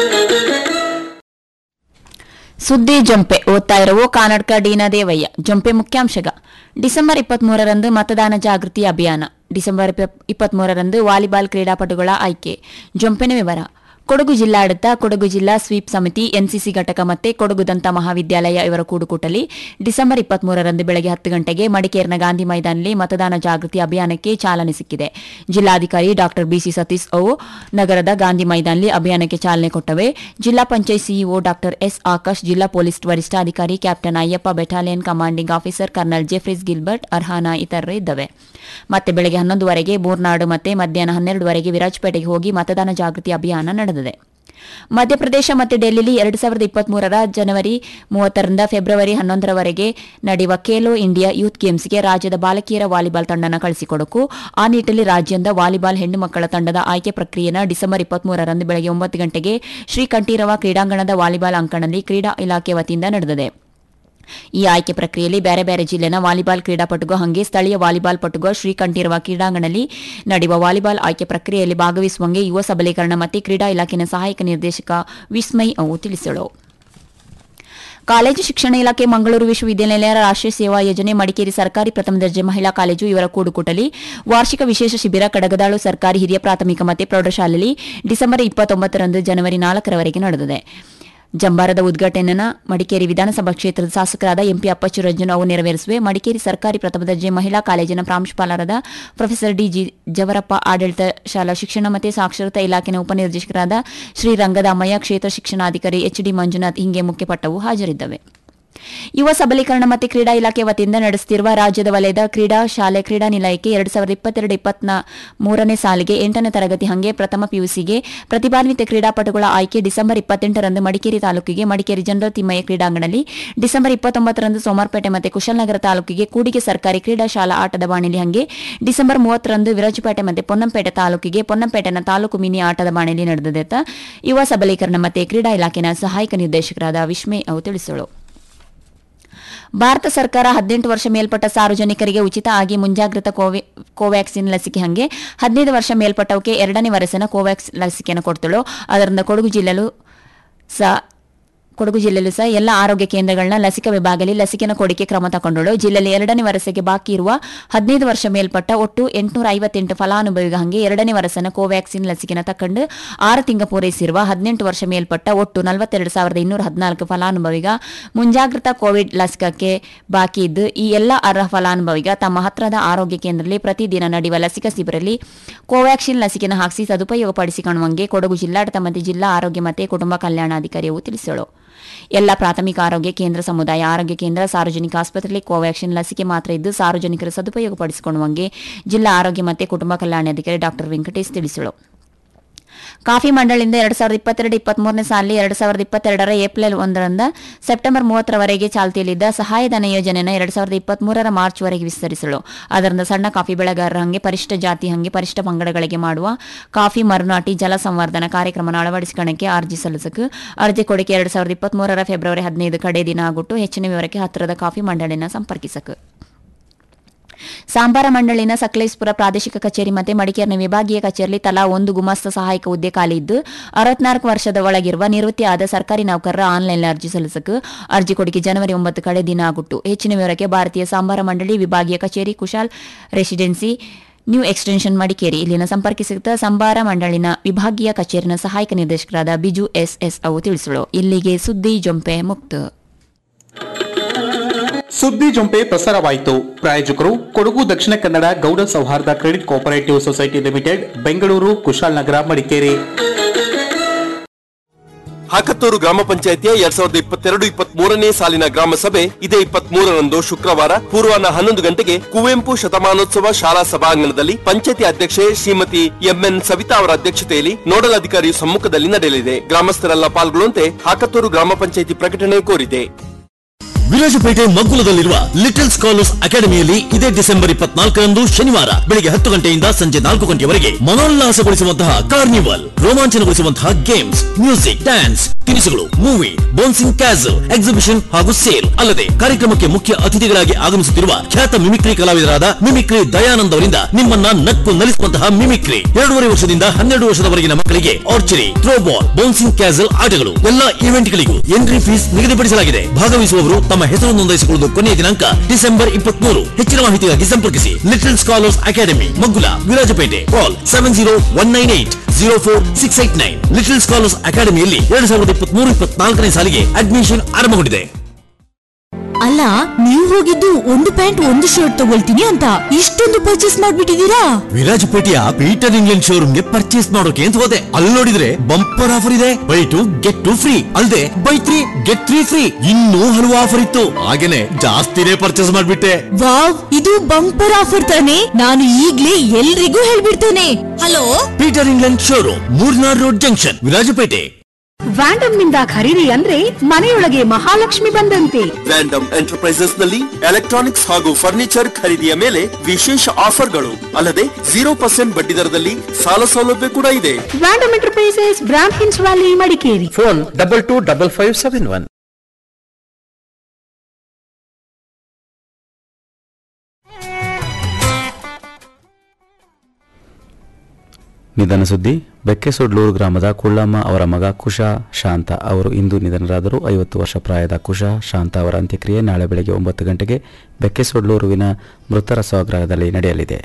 Speaker 20: ಸುದ್ದಿ ಜೊಂಪೆ ಓದ್ತಾ ಇರುವ ಕಾನಡ್ಕ ಡಿನ ದೇವಯ್ಯ ಜೊಂಪೆ ಮುಖ್ಯಾಂಶಗ ಡಿಸೆಂಬರ್ ಇಪ್ಪತ್ಮೂರರಂದು ಮತದಾನ ಜಾಗೃತಿ ಅಭಿಯಾನ ಡಿಸೆಂಬರ್ ಇಪ್ಪತ್ಮೂರರಂದು ವಾಲಿಬಾಲ್ ಕ್ರೀಡಾಪಟುಗಳ ಆಯ್ಕೆ ಜೊಂಪೆನ ವಿವರ ಕೊಡಗು ಜಿಲ್ಲಾಡಳಿತ ಕೊಡಗು ಜಿಲ್ಲಾ ಸ್ವೀಪ್ ಸಮಿತಿ ಎನ್ಸಿಸಿ ಘಟಕ ಮತ್ತೆ ಕೊಡಗು ದಂತ ಮಹಾವಿದ್ಯಾಲಯ ಇವರ ಕೂಡುಕೂಟಲಿ ಡಿಸೆಂಬರ್ ಇಪ್ಪತ್ಮೂರರಂದು ಬೆಳಗ್ಗೆ ಹತ್ತು ಗಂಟೆಗೆ ಮಡಿಕೇರಿನ ಗಾಂಧಿ ಮೈದಾನದಲ್ಲಿ ಮತದಾನ ಜಾಗೃತಿ ಅಭಿಯಾನಕ್ಕೆ ಚಾಲನೆ ಸಿಕ್ಕಿದೆ ಜಿಲ್ಲಾಧಿಕಾರಿ ಡಾ ಬಿಸಿ ಸತೀಶ್ ಅವು ನಗರದ ಗಾಂಧಿ ಮೈದಾನದಲ್ಲಿ ಅಭಿಯಾನಕ್ಕೆ ಚಾಲನೆ ಕೊಟ್ಟವೆ ಜಿಲ್ಲಾ ಪಂಚಾಯತ್ ಸಿಇಒ ಡಾ ಎಸ್ ಆಕಾಶ್ ಜಿಲ್ಲಾ ಪೊಲೀಸ್ ವರಿಷ್ಠಾಧಿಕಾರಿ captain Ayyappa battalion commanding officer colonel Jeffreys Gilbert ಅರ್ಹಾನಾ ಇತರರು ಇದ್ದವೆ ಮತ್ತೆ ಬೆಳಗ್ಗೆ ಹನ್ನೊಂದುವರೆಗೆ ಮೂರ್ನಾಡು ಮತ್ತೆ ಮಧ್ಯಾಹ್ನ ಹನ್ನೆರಡುವರೆಗೆ ವಿರಾಜಪೇಟೆಗೆ ಹೋಗಿ ಮತದಾನ ಜಾಗೃತಿ ಅಭಿಯಾನ ನಡೆದಿದೆ ಮಧ್ಯಪ್ರದೇಶ ಮತ್ತು ಡೆಲ್ಲಿಲಿ ಎರಡು ಸಾವಿರದ ಇಪ್ಪತ್ಮೂರರ ಜನವರಿ ಮೂವತ್ತರಿಂದ ಫೆಬ್ರವರಿ ಹನ್ನೊಂದರವರೆಗೆ ನಡೆಯುವ ಖೇಲೋ ಇಂಡಿಯಾ ಯೂತ್ ಗೇಮ್ಸ್ಗೆ ರಾಜ್ಯದ ಬಾಲಕಿಯರ ವಾಲಿಬಾಲ್ ತಂಡನ ಕಳಿಸಿಕೊಡಕು ಆ ನಿಟ್ಟಿನಲ್ಲಿ ರಾಜ್ಯದ ವಾಲಿಬಾಲ್ ಹೆಣ್ಣು ಮಕ್ಕಳ ತಂಡದ ಆಯ್ಕೆ ಪ್ರಕ್ರಿಯೆನ ಡಿಸೆಂಬರ್ ಇಪ್ಪತ್ಮೂರರಂದು ಬೆಳಗ್ಗೆ ಒಂಬತ್ತು ಗಂಟೆಗೆ ಶ್ರೀಕಂಠೀರವ ಕ್ರೀಡಾಂಗಣದ ವಾಲಿಬಾಲ್ ಅಂಕಣದಲ್ಲಿ ಕ್ರೀಡಾ ಇಲಾಖೆ ವತಿಯಿಂದ ನಡೆದಿದೆ ಈ ಆಯ್ಕೆ ಪ್ರಕ್ರಿಯೆಯಲ್ಲಿ ಬೇರೆ ಬೇರೆ ಜಿಲ್ಲೆನ ವಾಲಿಬಾಲ್ ಕ್ರೀಡಾಪಟುಗೂ ಹಾಗೆ ಸ್ಥಳೀಯ ವಾಲಿಬಾಲ್ ಪಟುಗೂ ಶ್ರೀಕಂಠೀರವ ಕ್ರೀಡಾಂಗಣದಲ್ಲಿ ನಡೆಯುವ ವಾಲಿಬಾಲ್ ಆಯ್ಕೆ ಪ್ರಕ್ರಿಯೆಯಲ್ಲಿ ಭಾಗವಹಿಸುವಂಗೆ ಯುವ ಸಬಲೀಕರಣ ಮತ್ತು ಕ್ರೀಡಾ ಇಲಾಖೆಯ ಸಹಾಯಕ ನಿರ್ದೇಶಕ ವಿಸ್ಮಯ್ ಅವು ತಿಳಿಸಿದರು ಕಾಲೇಜು ಶಿಕ್ಷಣ ಇಲಾಖೆ ಮಂಗಳೂರು ವಿಶ್ವವಿದ್ಯಾನಿಲಯ ರಾಷ್ಟ್ರೀಯ ಸೇವಾ ಯೋಜನೆ ಮಡಿಕೇರಿ ಸರ್ಕಾರಿ ಪ್ರಥಮ ದರ್ಜೆ ಮಹಿಳಾ ಕಾಲೇಜು ಇವರ ಕೂಡುಕೂಟಲಿ ವಾರ್ಷಿಕ ವಿಶೇಷ ಶಿಬಿರ ಕಡಗದಾಳು ಸರ್ಕಾರಿ ಹಿರಿಯ ಪ್ರಾಥಮಿಕ ಮತ್ತು ಪ್ರೌಢಶಾಲೆಯಲ್ಲಿ ಡಿಸೆಂಬರ್ ಇಪ್ಪತ್ತೊಂಬತ್ತರಂದು ಜನವರಿ ನಾಲ್ಕರವರೆಗೆ ನಡೆದಿದೆ ಜಂಬಾರದ ಉದ್ಘಾಟನೆಯನ್ನು ಮಡಿಕೇರಿ ವಿಧಾನಸಭಾ ಕ್ಷೇತ್ರದ ಶಾಸಕರಾದ ಎಂಪಿ ಅಪ್ಪಚ್ಚು ರಂಜನ್ ಅವು ನೆರವೇರಿಸುವೆ ಮಡಿಕೇರಿ ಸರ್ಕಾರಿ ಪ್ರಥಮ ದರ್ಜೆ ಮಹಿಳಾ ಕಾಲೇಜಿನ ಪ್ರಾಂಶುಪಾಲರಾದ ಪ್ರೊಫೆಸರ್ ಡಿಜಿ ಜವರಪ್ಪ ಆಡಳಿತ ಶಾಲಾ ಶಿಕ್ಷಣ ಮತ್ತು ಸಾಕ್ಷರತಾ ಇಲಾಖೆಯ ಉಪನಿರ್ದೇಶಕರಾದ ಶ್ರೀ ರಂಗದಾಮಯ್ಯ ಕ್ಷೇತ್ರ ಶಿಕ್ಷಣಾಧಿಕಾರಿ ಎಚ್ ಡಿ ಮಂಜುನಾಥ್ ಹಿಂಗೆ ಮುಖ್ಯಪಟ್ಟವು ಹಾಜರಿದ್ದವೆ ಯುವ ಸಬಲೀಕರಣ ಮತ್ತು ಕ್ರೀಡಾ ಇಲಾಖೆ ವತಿಯಿಂದ ನಡೆಸುತ್ತಿರುವ ರಾಜ್ಯದ ವಲಯದ ಕ್ರೀಡಾ ಶಾಲೆ ಕ್ರೀಡಾ ನಿಲಯಕ್ಕೆ ಎರಡು ಸಾವಿರದ ಇಪ್ಪತ್ತೆರಡು ಇಪ್ಪತ್ನ ಮೂರನೇ ಸಾಲಿಗೆ ಎಂಟನೇ ತರಗತಿ ಹಂಗೆ ಪ್ರಥಮ ಪಿಯುಸಿಗೆ ಪ್ರತಿಭಾನ್ವಿತ ಕ್ರೀಡಾಪಟುಗಳ ಆಯ್ಕೆ ಡಿಸೆಂಬರ್ ಇಪ್ಪತ್ತೆಂಟರಂದು ಮಡಿಕೇರಿ ತಾಲೂಕಿಗೆ ಮಡಿಕೇರಿ ಜನರಲ್ ತಿಮ್ಮಯ್ಯ ಕ್ರೀಡಾಂಗಣದಲ್ಲಿ ಡಿಸೆಂಬರ್ ಇಪ್ಪತ್ತೊಂಬತ್ತರಂದು ಸೋಮಾರ್ಪೇಟೆ ಮತ್ತು ಕುಶಲನಗರ ತಾಲೂಕಿಗೆ ಕೂಡಿಗೆ ಸರ್ಕಾರಿ ಕ್ರೀಡಾ ಶಾಲಾ ಆಟದ ಬಾಣಿಲಿ ಹಂಗೆ ಡಿಸೆಂಬರ್ ಮೂವತ್ತರಂದು ವಿರಾಜಪೇಟೆ ಮತ್ತು ಪೊನ್ನಂಪೇಟೆ ತಾಲೂಕಿಗೆ ಪೊನ್ನಂಪೇಟೆನ ತಾಲೂಕು ಮಿನಿ ಆಟದ ಬಾಣಿಲಿ ನಡೆದಿದೆ ಅಂತ ಯುವ ಸಬಲೀಕರಣ ಮತ್ತು ಕ್ರೀಡಾ ಇಲಾಖೆನ ಸಹಾಯಕ ನಿರ್ದೇಶಕರಾದ ವಿಸ್ಮಯ್ ಅವು ತಿಳಿಸಿದರು ಭಾರತ ಸರ್ಕಾರ ಹದಿನೆಂಟು ವರ್ಷ ಮೇಲ್ಪಟ್ಟ ಸಾರ್ವಜನಿಕರಿಗೆ ಉಚಿತ ಆಗಿ ಮುಂಜಾಗ್ರತಾ ಕೋವಿ ಕೋವ್ಯಾಕ್ಸಿನ್ ಲಸಿಕೆ ಹಂಗೆ ಹದಿನೈದು ವರ್ಷ ಮೇಲ್ಪಟ್ಟವಕ್ಕೆ ಎರಡನೇ ವರಸಿನ ಕೋವ್ಯಾಕ್ಸ್ ಲಸಿಕೆಯನ್ನು ಕೊಡ್ತಳು ಅದರಿಂದ ಕೊಡಗು ಜಿಲ್ಲೆಲು ಸಹ ಕೊಡಗು ಜಿಲ್ಲೆಯಲ್ಲೂ ಸಹ ಎಲ್ಲ ಆರೋಗ್ಯ ಕೇಂದ್ರಗಳನ್ನ ಲಸಿಕಾ ವಿಭಾಗದಲ್ಲಿ ಲಸಿಕೆನ ಕೊಡಿಕೆ ಕ್ರಮ ತಗೊಂಡಳು ಜಿಲ್ಲೆಯಲ್ಲಿ ಎರಡನೇ ವರಸೆಗೆ ಬಾಕಿ ಇರುವ ಹದಿನೈದು ವರ್ಷ ಮೇಲ್ಪಟ್ಟ ಒಟ್ಟು ಎಂಟುನೂರ ಐವತ್ತೆಂಟು ಫಲಾನುಭವಿಗ ಹಂಗೆ ಎರಡನೇ ವರಸನ ಕೋವ್ಯಾಕ್ಸಿನ್ ಲಸಿಕೆನ ತಕೊಂಡು ಆರು ತಿಂಗ ಪೂರೈಸಿರುವ ಹದಿನೆಂಟು ವರ್ಷ ಮೇಲ್ಪಟ್ಟ ಒಟ್ಟು ನಲವತ್ತೆರಡು ಸಾವಿರದ ಇನ್ನೂರ ಹದಿನಾಲ್ಕು ಫಲಾನುಭವಿಗ ಮುಂಜಾಗ್ರತಾ ಕೋವಿಡ್ ಲಸಿಕಕ್ಕೆ ಬಾಕಿ ಇದ್ದು ಈ ಎಲ್ಲ ಅರ್ಹ ಫಲಾನುಭವಿಗ ತಮ್ಮ ಹತ್ರದ ಆರೋಗ್ಯ ಕೇಂದ್ರದಲ್ಲಿ ಪ್ರತಿದಿನ ನಡೆಯುವ ಲಸಿಕಾ ಶಿಬಿರಲ್ಲಿ ಕೋವ್ಯಾಕ್ಸಿನ್ ಲಸಿಕೆನ ಹಾಕಿಸಿ ಸದುಪಯೋಗ ಪಡಿಸಿಕೊಳ್ಳುವಂಗೆ ಕೊಡಗು ಜಿಲ್ಲಾಡಳಿತ ಮತ್ತು ಜಿಲ್ಲಾ ಆರೋಗ್ಯ ಮತ್ತು ಕುಟುಂಬ ಕಲ್ಯಾಣಾಧಿಕಾರಿಯು ತಿಳಿಸಳು ಎಲ್ಲ ಪ್ರಾಥಮಿಕ ಆರೋಗ್ಯ ಕೇಂದ್ರ ಸಮುದಾಯ ಆರೋಗ್ಯ ಕೇಂದ್ರ ಸಾರ್ವಜನಿಕ ಆಸ್ಪತ್ರೆಯಲ್ಲಿ ಕೋವ್ಯಾಕ್ಸಿನ್ ಲಸಿಕೆ ಮಾತ್ರ ಇದ್ದು ಸಾರ್ವಜನಿಕರು ಸದುಪಯೋಗ ಪಡಿಸಿಕೊಳ್ಳುವಂಗೆ ಜಿಲ್ಲಾ ಆರೋಗ್ಯ ಮತ್ತು ಕುಟುಂಬ ಕಲ್ಯಾಣಾಧಿಕಾರಿ ಡಾಕ್ಟರ್ ವೆಂಕಟೇಶ್ ತಿಳಿಸಳು ಕಾಫಿ ಮಂಡಳಿಯಿಂದ ಎರಡು ಸಾವಿರದ ಇಪ್ಪತ್ತೆರಡು ಇಪ್ಪತ್ಮೂರನೇ ಸಾಲಿ ಎರಡು ಸಾವಿರದ ಇಪ್ಪತ್ತೆರಡರ ಏಪ್ರಿಲ್ ಒಂದರಿಂದ ಸೆಪ್ಟೆಂಬರ್ ಮೂವತ್ತರವರೆಗೆ ಚಾಲ್ತಿಯಲ್ಲಿದ್ದ ಸಹಾಯಧನ ಯೋಜನೆಯನ್ನು ಎರಡು ಸಾವಿರದ ಇಪ್ಪತ್ಮೂರರ ಮಾರ್ಚ್ವರೆಗೆ ವಿಸ್ತರಿಸಲು ಅದರಿಂದ ಸಣ್ಣ ಕಾಫಿ ಬೆಳೆಗಾರರ ಹಂಗೆ ಪರಿಶಿಷ್ಟ ಜಾತಿ ಹಂಗೆ ಪರಿಶಿಷ್ಟ ಪಂಗಡಗಳಿಗೆ ಮಾಡುವ ಕಾಫಿ ಮರುನಾಟಿ ಜಲ ಸಂವರ್ಧನ ಕಾರ್ಯಕ್ರಮನ ಅಳವಡಿಸಿಕೊಳ್ಳಕ್ಕೆ ಅರ್ಜಿ ಸಲ್ಲಿಸಕ್ಕೆ ಅರ್ಜಿ ಕೊಡಿಕೆ ಎರಡು ಸಾವಿರದ ಇಪ್ಪತ್ಮೂರರ ಫೆಬ್ರವರಿ ಹದಿನೈದು ಕಡೆ ದಿನ ಆಗಿಟ್ಟು ಹೆಚ್ಚಿನ ವಿವರಕ್ಕೆ ಹತ್ತಿರದ ಕಾಫಿ ಮಂಡಳಿನ ಸಂಪರ್ಕಿಸಕ್ಕೆ ಸಾಂಬಾರ ಮಂಡಳಿನ ಸಕಲೇಶ್ಪುರ ಪ್ರಾದೇಶಿಕ ಕಚೇರಿ ಮತ್ತು ಮಡಿಕೇರಿನ ವಿಭಾಗೀಯ ಕಚೇರಿಯಲ್ಲಿ ತಲಾ ಒಂದು ಗುಮಾಸ್ತ ಸಹಾಯಕ ಹುದ್ದೆ ಖಾಲಿ ಇದ್ದು ಅರವತ್ನಾಲ್ಕು ವರ್ಷದ ಒಳಗಿರುವ ನಿವೃತ್ತಿ ಆದ ಸರ್ಕಾರಿ ನೌಕರರ ಆನ್ಲೈನ್ ಅರ್ಜಿ ಸಲ್ಲಿಸಕ್ಕೆ ಅರ್ಜಿ ಕೊಡಿಕೆ ಜನವರಿ ಒಂಬತ್ತು ಕಡೆ ದಿನ ಆಗಿಟ್ಟು ಹೆಚ್ಚಿನ ವಿವರಕ್ಕೆ ಭಾರತೀಯ ಸಾಂಬಾರ ಮಂಡಳಿ ವಿಭಾಗೀಯ ಕಚೇರಿ Kushal residency new extension Madikeri ಇಲ್ಲಿನ ಸಂಪರ್ಕಿಸಿದ ಸಂಬಾರ ಮಂಡಳಿನ ವಿಭಾಗೀಯ ಕಚೇರಿನ ಸಹಾಯಕ ನಿರ್ದೇಶಕರಾದ ಬಿಜು ಎಸ್ ಎಸ್ ಅವು ತಿಳಿಸಲು ಇಲ್ಲಿಗೆ ಸುದ್ದಿ ಜೊಂಪೆ ಮುಕ್ತ
Speaker 19: ಸುದ್ದಿ ಜೊಂಪೆ ಪ್ರಸಾರವಾಯಿತು ಪ್ರಾಯೋಜಕರು ಕೊಡಗು ದಕ್ಷಿಣ Kannada Gowda Souharda credit cooperative society limited Bengaluru Kushalnagar Madikeri
Speaker 21: Hakathur ಗ್ರಾಮ ಪಂಚಾಯತಿಯ ಎರಡ್ ಸಾವಿರದ ಇಪ್ಪತ್ತೆರಡು ಇಪ್ಪತ್ತ್ ಮೂರನೇ ಸಾಲಿನ ಗ್ರಾಮ ಸಭೆ ಇದೇ ಇಪ್ಪತ್ತ್ ಮೂರರಂದು ಶುಕ್ರವಾರ ಪೂರ್ವಾಹ್ನ ಹನ್ನೊಂದು ಗಂಟೆಗೆ ಕುವೆಂಪು ಶತಮಾನೋತ್ಸವ ಶಾಲಾ ಸಭಾಂಗಣದಲ್ಲಿ ಪಂಚಾಯತಿ ಅಧ್ಯಕ್ಷೆ ಶ್ರೀಮತಿ ಎಂಎನ್ ಸವಿತಾ ಅವರ ಅಧ್ಯಕ್ಷತೆಯಲ್ಲಿ ನೋಡಲ್ ಅಧಿಕಾರಿ ಸಮ್ಮುಖದಲ್ಲಿ ನಡೆಯಲಿದೆ ಗ್ರಾಮಸ್ಥರೆಲ್ಲ ಪಾಲ್ಗೊಳ್ಳುವಂತೆ ಹಾಕತ್ತೂರು ಗ್ರಾಮ ಪಂಚಾಯತಿ ಪ್ರಕಟಣೆ ಕೋರಿದೆ
Speaker 22: ವಿರಾಜಪೇಟೆ ಮಗ್ಗುಲದಲ್ಲಿರುವ ಲಿಟಲ್ ಸ್ಕಾಲರ್ಸ್ ಅಕಾಡೆಮಿಯಲ್ಲಿ ಇದೇ ಡಿಸೆಂಬರ್ ಇಪ್ಪತ್ನಾಲ್ಕರಂದು ಶನಿವಾರ ಬೆಳಿಗ್ಗೆ ಹತ್ತು ಗಂಟೆಯಿಂದ ಸಂಜೆ ನಾಲ್ಕು ಗಂಟೆಯವರೆಗೆ ಮನೋಲ್ಲಾಸಗೊಳಿಸುವಂತಹ ಕಾರ್ನಿವಲ್ ರೋಮಾಂಚನಗೊಳಿಸುವಂತಹ ಗೇಮ್ಸ್ ಮ್ಯೂಸಿಕ್ ಡ್ಯಾನ್ಸ್ ತಿನಿಸುಗಳು ಮೂವಿ ಬೌನ್ಸಿಂಗ್ ಕ್ಯಾಸಲ್ ಎಕ್ಸಿಬಿಷನ್ ಹಾಗೂ ಸೇಲ್ ಅಲ್ಲದೆ ಕಾರ್ಯಕ್ರಮಕ್ಕೆ ಮುಖ್ಯ ಅತಿಥಿಗಳಾಗಿ ಆಗಮಿಸುತ್ತಿರುವ ಖ್ಯಾತ ಮಿಮಿಕ್ರಿ ಕಲಾವಿದರಾದ ಮಿಮಿಕ್ರಿ ದಯಾನಂದ್ ಅವರಿಂದ ನಿಮ್ಮನ್ನ ನಕ್ಕು ನಲಿಸುವಂತಹ ಮಿಮಿಕ್ರಿ ಎರಡೂವರೆ ವರ್ಷದಿಂದ ಹನ್ನೆರಡು ವರ್ಷದವರೆಗಿನ ಮಕ್ಕಳಿಗೆ ಆರ್ಚರಿ ಥ್ರೋಬಾಲ್ ಬೌನ್ಸಿಂಗ್ ಕ್ಯಾಸಲ್ ಆಟಗಳು ಎಲ್ಲಾ ಇವೆಂಟ್ಗಳಿಗೂ ಎಂಟ್ರಿ ಫೀಸ್ ನಿಗದಿಪಡಿಸಲಾಗಿದೆ ಭಾಗವಹಿಸುವವರು ತಮ್ಮ ಹೆಸರು ನೋಂದಾಯಿಸಿಕೊಳ್ಳುವುದು ಕೊನೆಯ ದಿನಾಂಕ ಡಿಸೆಂಬರ್ ಇಪ್ಪತ್ಮೂರು ಹೆಚ್ಚಿನ ಮಾಹಿತಿಗಾಗಿ ಸಂಪರ್ಕಿಸಿ little scholars academy Maggula Virajpet call seven zero one nine eight zero four six eight nine little scholars ಅಕಾಡೆಮಿಯಲ್ಲಿ ಎರಡು ಸಾವಿರದ ಇಪ್ಪತ್ಮೂರು ಇಪ್ಪತ್ನಾಲ್ಕನೇ ಸಾಲಿಗೆ ಅಡ್ಮಿಷನ್ ಆರಂಭಗೊಂಡಿದೆ
Speaker 17: ಅಲ್ಲ ನೀವು ಹೋಗಿದ್ದು ಒಂದು ಪ್ಯಾಂಟ್ ಒಂದು ಶರ್ಟ್ ತಗೊಳ್ತೀನಿ ಅಂತ ಇಷ್ಟೊಂದು ಪರ್ಚೇಸ್ ಮಾಡ್ಬಿಟ್ಟಿದೀರಾ
Speaker 22: ವಿರಾಜಪೇಟೆಯ ಪೀಟರ್ ಇಂಗ್ಲೆಂಡ್ ಶೋರೂಮ್ಗೆ ಪರ್ಚೇಸ್ ಮಾಡೋಕೆ ಅಂತ ಹೋದೆ ಅಲ್ಲಿ ನೋಡಿದ್ರೆ ಬಂಪರ್ ಆಫರ್ ಇದೆ buy two get two free ಅಲ್ಲದೆ buy three get three free ಇನ್ನೂ ಹಲವು ಆಫರ್ ಇತ್ತು ಹಾಗೇನೆ ಜಾಸ್ತಿನೇ ಪರ್ಚೇಸ್ ಮಾಡ್ಬಿಟ್ಟೆ
Speaker 17: ವಾವ್ ಇದು ಬಂಪರ್ ಆಫರ್ ತಾನೆ ನಾನು ಈಗ್ಲೇ ಎಲ್ರಿಗೂ ಹೇಳ್ಬಿಡ್ತೇನೆ hello
Speaker 22: Peter England showroom Murnad road junction Virajpet
Speaker 23: ವ್ಯಾಂಡಮ್ ನಿಂದ ಖರೀದಿ ಅಂದ್ರೆ ಮನೆಯೊಳಗೆ ಮಹಾಲಕ್ಷ್ಮಿ ಬಂದಂತೆ
Speaker 21: ವ್ಯಾಂಡಮ್ ಎಂಟರ್ಪ್ರೈಸಸ್ ನಲ್ಲಿ ಎಲೆಕ್ಟ್ರಾನಿಕ್ಸ್ ಹಾಗೂ ಫರ್ನಿಚರ್ ಖರೀದಿಯ ಮೇಲೆ ವಿಶೇಷ ಆಫರ್ಗಳು ಅಲ್ಲದೆ ಜೀರೋ ಪರ್ಸೆಂಟ್ ಬಡ್ಡಿ ದರದಲ್ಲಿ ಸಾಲ ಸೌಲಭ್ಯ ಕೂಡ ಇದೆ
Speaker 23: ವ್ಯಾಂಡಮ್ ಎಂಟರ್ಪ್ರೈಸಸ್ ಬ್ರಾಂಡ್ ಹಿನ್ಸ್ valley Madikeri
Speaker 24: phone double two double five seven one
Speaker 6: ನಿಧನ ಸುದ್ದಿ ಬೆಕ್ಕೆಸೊಡ್ಲೂರು ಗ್ರಾಮದ ಕುಳ್ಳಮ್ಮ ಅವರ ಮಗ ಕುಶ ಶಾಂತ ಅವರು ಇಂದು ನಿಧನರಾದರು ಐವತ್ತು ವರ್ಷ ಪ್ರಾಯದ ಕುಶ ಶಾಂತ ಅವರ ಅಂತ್ಯಕ್ರಿಯೆ ನಾಳೆ ಬೆಳಗ್ಗೆ ಒಂಬತ್ತು ಗಂಟೆಗೆ ಬೆಕ್ಕೆಸೊಡ್ಲೂರುವಿನ ಮೃತರ ಸ್ವಗ್ರಹದಲ್ಲಿ ನಡೆಯಲಿದೆ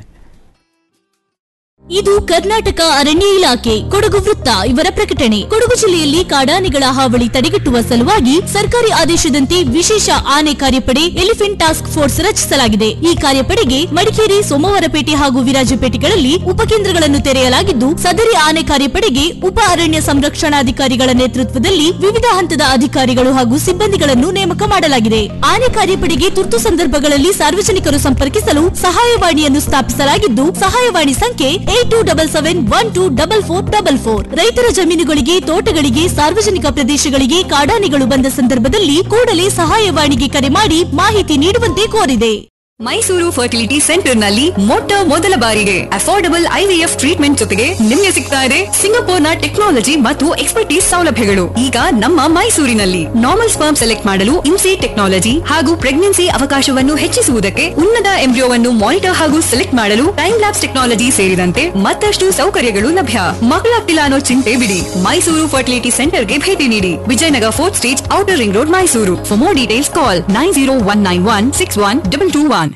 Speaker 17: ಇದು ಕರ್ನಾಟಕ ಅರಣ್ಯ ಇಲಾಖೆ ಕೊಡಗು ವೃತ್ತ ಇವರ ಪ್ರಕಟಣೆ ಕೊಡಗು ಜಿಲ್ಲೆಯಲ್ಲಿ ಕಾಡಾನೆಗಳ ಹಾವಳಿ ತಡೆಗಟ್ಟುವ ಸಲುವಾಗಿ ಸರ್ಕಾರಿ ಆದೇಶದಂತೆ ವಿಶೇಷ ಆನೆ ಕಾರ್ಯಪಡೆ ಎಲಿಫೆಂಟ್ ಟಾಸ್ಕ್ ಫೋರ್ಸ್ ರಚಿಸಲಾಗಿದೆ ಈ ಕಾರ್ಯಪಡೆಗೆ ಮಡಿಕೇರಿ ಸೋಮವಾರಪೇಟೆ ಹಾಗೂ ವಿರಾಜಪೇಟೆಗಳಲ್ಲಿ ಉಪಕೇಂದ್ರಗಳನ್ನು ತೆರೆಯಲಾಗಿದ್ದು ಸದರಿ ಆನೆ ಕಾರ್ಯಪಡೆಗೆ ಉಪ ಅರಣ್ಯ ಸಂರಕ್ಷಣಾಧಿಕಾರಿಗಳ ನೇತೃತ್ವದಲ್ಲಿ ವಿವಿಧ ಹಂತದ ಅಧಿಕಾರಿಗಳು ಹಾಗೂ ಸಿಬ್ಬಂದಿಗಳನ್ನು ನೇಮಕ ಮಾಡಲಾಗಿದೆ ಆನೆ ಕಾರ್ಯಪಡೆಗೆ ತುರ್ತು ಸಂದರ್ಭಗಳಲ್ಲಿ ಸಾರ್ವಜನಿಕರು ಸಂಪರ್ಕಿಸಲು ಸಹಾಯವಾಣಿಯನ್ನು ಸ್ಥಾಪಿಸಲಾಗಿದ್ದು ಸಹಾಯವಾಣಿ ಸಂಖ್ಯೆ eight two double seven one two double four double four ರೈತರ ಜಮೀನುಗಳಿಗೆ ತೋಟಗಳಿಗೆ ಸಾರ್ವಜನಿಕ ಪ್ರದೇಶಗಳಿಗೆ ಕಾಡಾನೆಗಳು ಬಂದ ಸಂದರ್ಭದಲ್ಲಿ ಕೂಡಲೇ ಸಹಾಯವಾಣಿಗೆ ಕರೆ ಮಾಡಿ ಮಾಹಿತಿ ನೀಡುವಂತೆ ಕೋರಿದೆ
Speaker 25: ಮೈಸೂರು ಫರ್ಟಿಲಿಟಿ ಸೆಂಟರ್ ನಲ್ಲಿ ಮೊಟ್ಟ ಮೊದಲ ಬಾರಿಗೆ ಅಫೋರ್ಡಬಲ್ ಐವಿಎಫ್ ಟ್ರೀಟ್ಮೆಂಟ್ ಜೊತೆಗೆ ನಿಮಗೆ ಸಿಗ್ತಾ ಇದೆ ಸಿಂಗಪೂರ್ನ ಟೆಕ್ನಾಲಜಿ ಮತ್ತು ಎಕ್ಸ್ಪರ್ಟೀಸ್ ಸೌಲಭ್ಯಗಳು ಈಗ ನಮ್ಮ ಮೈಸೂರಿನಲ್ಲಿ ನಾರ್ಮಲ್ ಸ್ಪರ್ಮ್ ಸೆಲೆಕ್ಟ್ ಮಾಡಲು ಇನ್ಸಿ ಟೆಕ್ನಾಲಜಿ ಹಾಗೂ ಪ್ರೆಗ್ನೆನ್ಸಿ ಅವಕಾಶವನ್ನು ಹೆಚ್ಚಿಸುವುದಕ್ಕೆ ಉನ್ನತ ಎಂಬ್ರಿಯೋವನ್ನು ಮಾನಿಟರ್ ಹಾಗೂ ಸೆಲೆಕ್ಟ್ ಮಾಡಲು ಟೈಮ್ ಲ್ಯಾಬ್ಸ್ ಟೆಕ್ನಾಲಜಿ ಸೇರಿದಂತೆ ಮತ್ತಷ್ಟು ಸೌಕರ್ಯಗಳು ಲಭ್ಯ ಮಕ್ಕಳಾಗ್ತಿಲ್ಲ ಅನ್ನೋ ಚಿಂತೆ ಬಿಡಿ ಮೈಸೂರು ಫರ್ಟಿಲಿಟಿ ಸೆಂಟರ್ಗೆ ಭೇಟಿ ನೀಡಿ Vijayanagar fourth stage outer ring road Mysuru for more details call nine zero one nine one six one double two one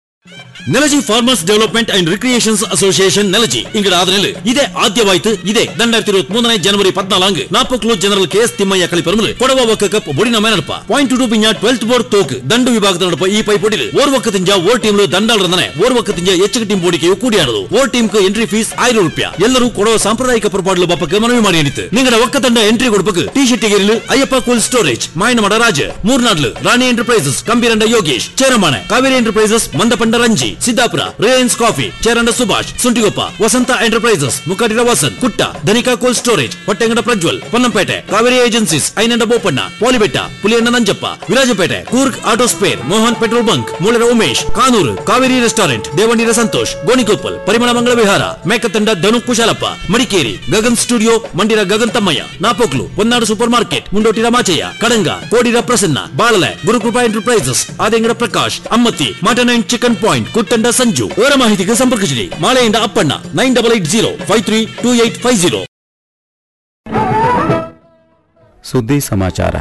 Speaker 22: Nelaji farmers development and recreations association Nelaji ಇಂಗಡ ಆದನೆಲ್ ಇದೇ ಆದ್ಯವಾಯ್ತು ಇದೇ ரெண்டாயிரத்தி இருபத்தி மூணு ஜனவரி பதினாலாங்கு நாப்பக்குழு ஜெனரல் கே எஸ் திம்மையா கலிப்பெருமல் கொடவ ஒக்க கப் பொடிನ ಮೇನಡಪ ಪಾಯಿಂಟ್ ಟು ಪಿಂಜ ಟ್ವೆಲ್ತ್ ಬೋರ್ಡ್ ತೋಕ್ ದಂಡು ವಿಭಾಗದ ನಡಪ ಈ ಪೈ ಪೊಡಿಲು ಓರ್ ಒಕ್ಕ ತಿಂಜ ಓರ್ ಟೀಮ್ ದಂಡಾಲ್ ರಂದನೆ ಓರ್ ಒಕ್ಕ ತಿಂಜ ಹೆಚ್ಚು ಟೀಮ್ ಬೋಡಿಕೆಯು ಕೂಡಿಯಾಡದು ಓರ್ ಟೀಮ್ ಎಂಟ್ರಿ ಫೀಸ್ ಆಯಿரம் ರೂಪಾಯಿ ಎಲ್ಲರೂ ಕೊಡುವ ಸಾಂಪ್ರದಾಯಿಕ ಪರಪಾಡಲು ಬಪ್ಪಕ್ಕೆ ಮನವಿ ಮಾಡಿ ಅನಿತು ನಿಂಗಡ ಒಕ್ಕ ತಂಡ ಎಂಟ್ರಿ ಕೊಡಬೇಕು ಟಿ ಶರ್ಟ್ ಗೆರಿಲು ಅಯ್ಯಪ್ಪ ಕೂಲ್ ಸ್ಟೋರೇಜ್ ಮಾಯನಮಡ ರಾಜ ಮೂರ್ನಾಡ್ಲು Rani enterprises Kambiranda Yogesh Cheramana Kaveri enterprises Mandapanda Ranji Siddapura Reliance coffee Cheranda Subhash Suntikoppa Vasantha enterprises Mukkatira Vasan Kutta Dhanika cold storage Hottengada Prajwal Ponnampet Kaveri agencies Ainanda Bopanna Polibetta Puliyanna Nanjappa Virajpet Coorg auto spare Mohan petrol bunk Moolara Umesh Kanoor Kaveri restaurant Devanneera Santosh Gonikoppal Parimala Mangala Vihara Mekathanda Dhanu Kushalappa Madikeri Gagan studio ಮಂಡಿರ Gagan Thammaiah Napoklu Ponnadu supermarket Mundotira Machaiah Kadanga Kodira Prasanna Balale Gurukrupa enterprises Adengada Prakash Ammathi mutton and chicken point Kuttanda Sanju ಅವರ ಮಾಹಿತಿಗೆ ಸಂಪರ್ಕಿಸಿರಿ ಮಾಳೆಯಿಂದ Appanna nine double eight zero five three two eight five zero
Speaker 6: ಸುದ್ದಿ ಸಮಾಚಾರ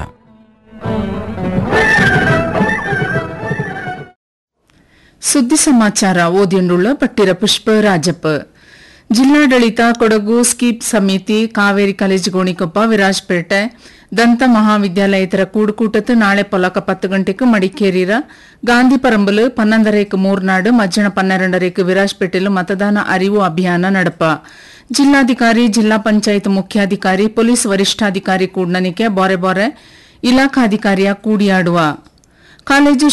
Speaker 26: ಸುದ್ದಿ ಸಮಾಚಾರ ಓದಿಯುಳ್ಳ ಪಟ್ಟಿರ ಪುಷ್ಪ ರಾಜಪ್ಪ ಜಿಲ್ಲಾಡಳಿತ ಕೊಡಗು ಸ್ಕೀಪ್ ಸಮಿತಿ ಕಾವೇರಿ ಕಾಲೇಜು ಗೋಣಿಕೊಪ್ಪ ವಿರಾಜಪೇಟೆ ದಂತ மகாவித்யாலயத்திர கூடுக்கூட்டத்து நாளை பொலக்க பத்து கண்டிக்கு மடிக்கேரிர ಗಾಂಧಿ ಪರಂಬಲು ಪನ್ನೊಂದರೇಕು ಮೂರ್ನಾಡು ಮಧ್ಯಾಹ್ನ ಪನ್ನೆರಡರೇಕು ವಿರಾಜ್ಪೇಟೆಲು ಮತದಾನ ಅರಿವು ಅಭಿಯಾನ ನಡಪ ಜಿಲ್ಲಾಧಿಕಾರಿ ಜಿಲ್ಲಾ ಪಂಚಾಯತ್ ಮುಖ್ಯಾಧಿಕಾರಿ ಪೊಲೀಸ್ ವರಿಷ್ಠಾಧಿಕಾರಿ ಕೂಡ್ನನಿಕೆ ಬಾರೆ ಬಾರೆ ಇಲಾಖಾಧಿಕಾರಿಯ ಕೂಡಿಯಾಡುವ ಕಾಲೇಜು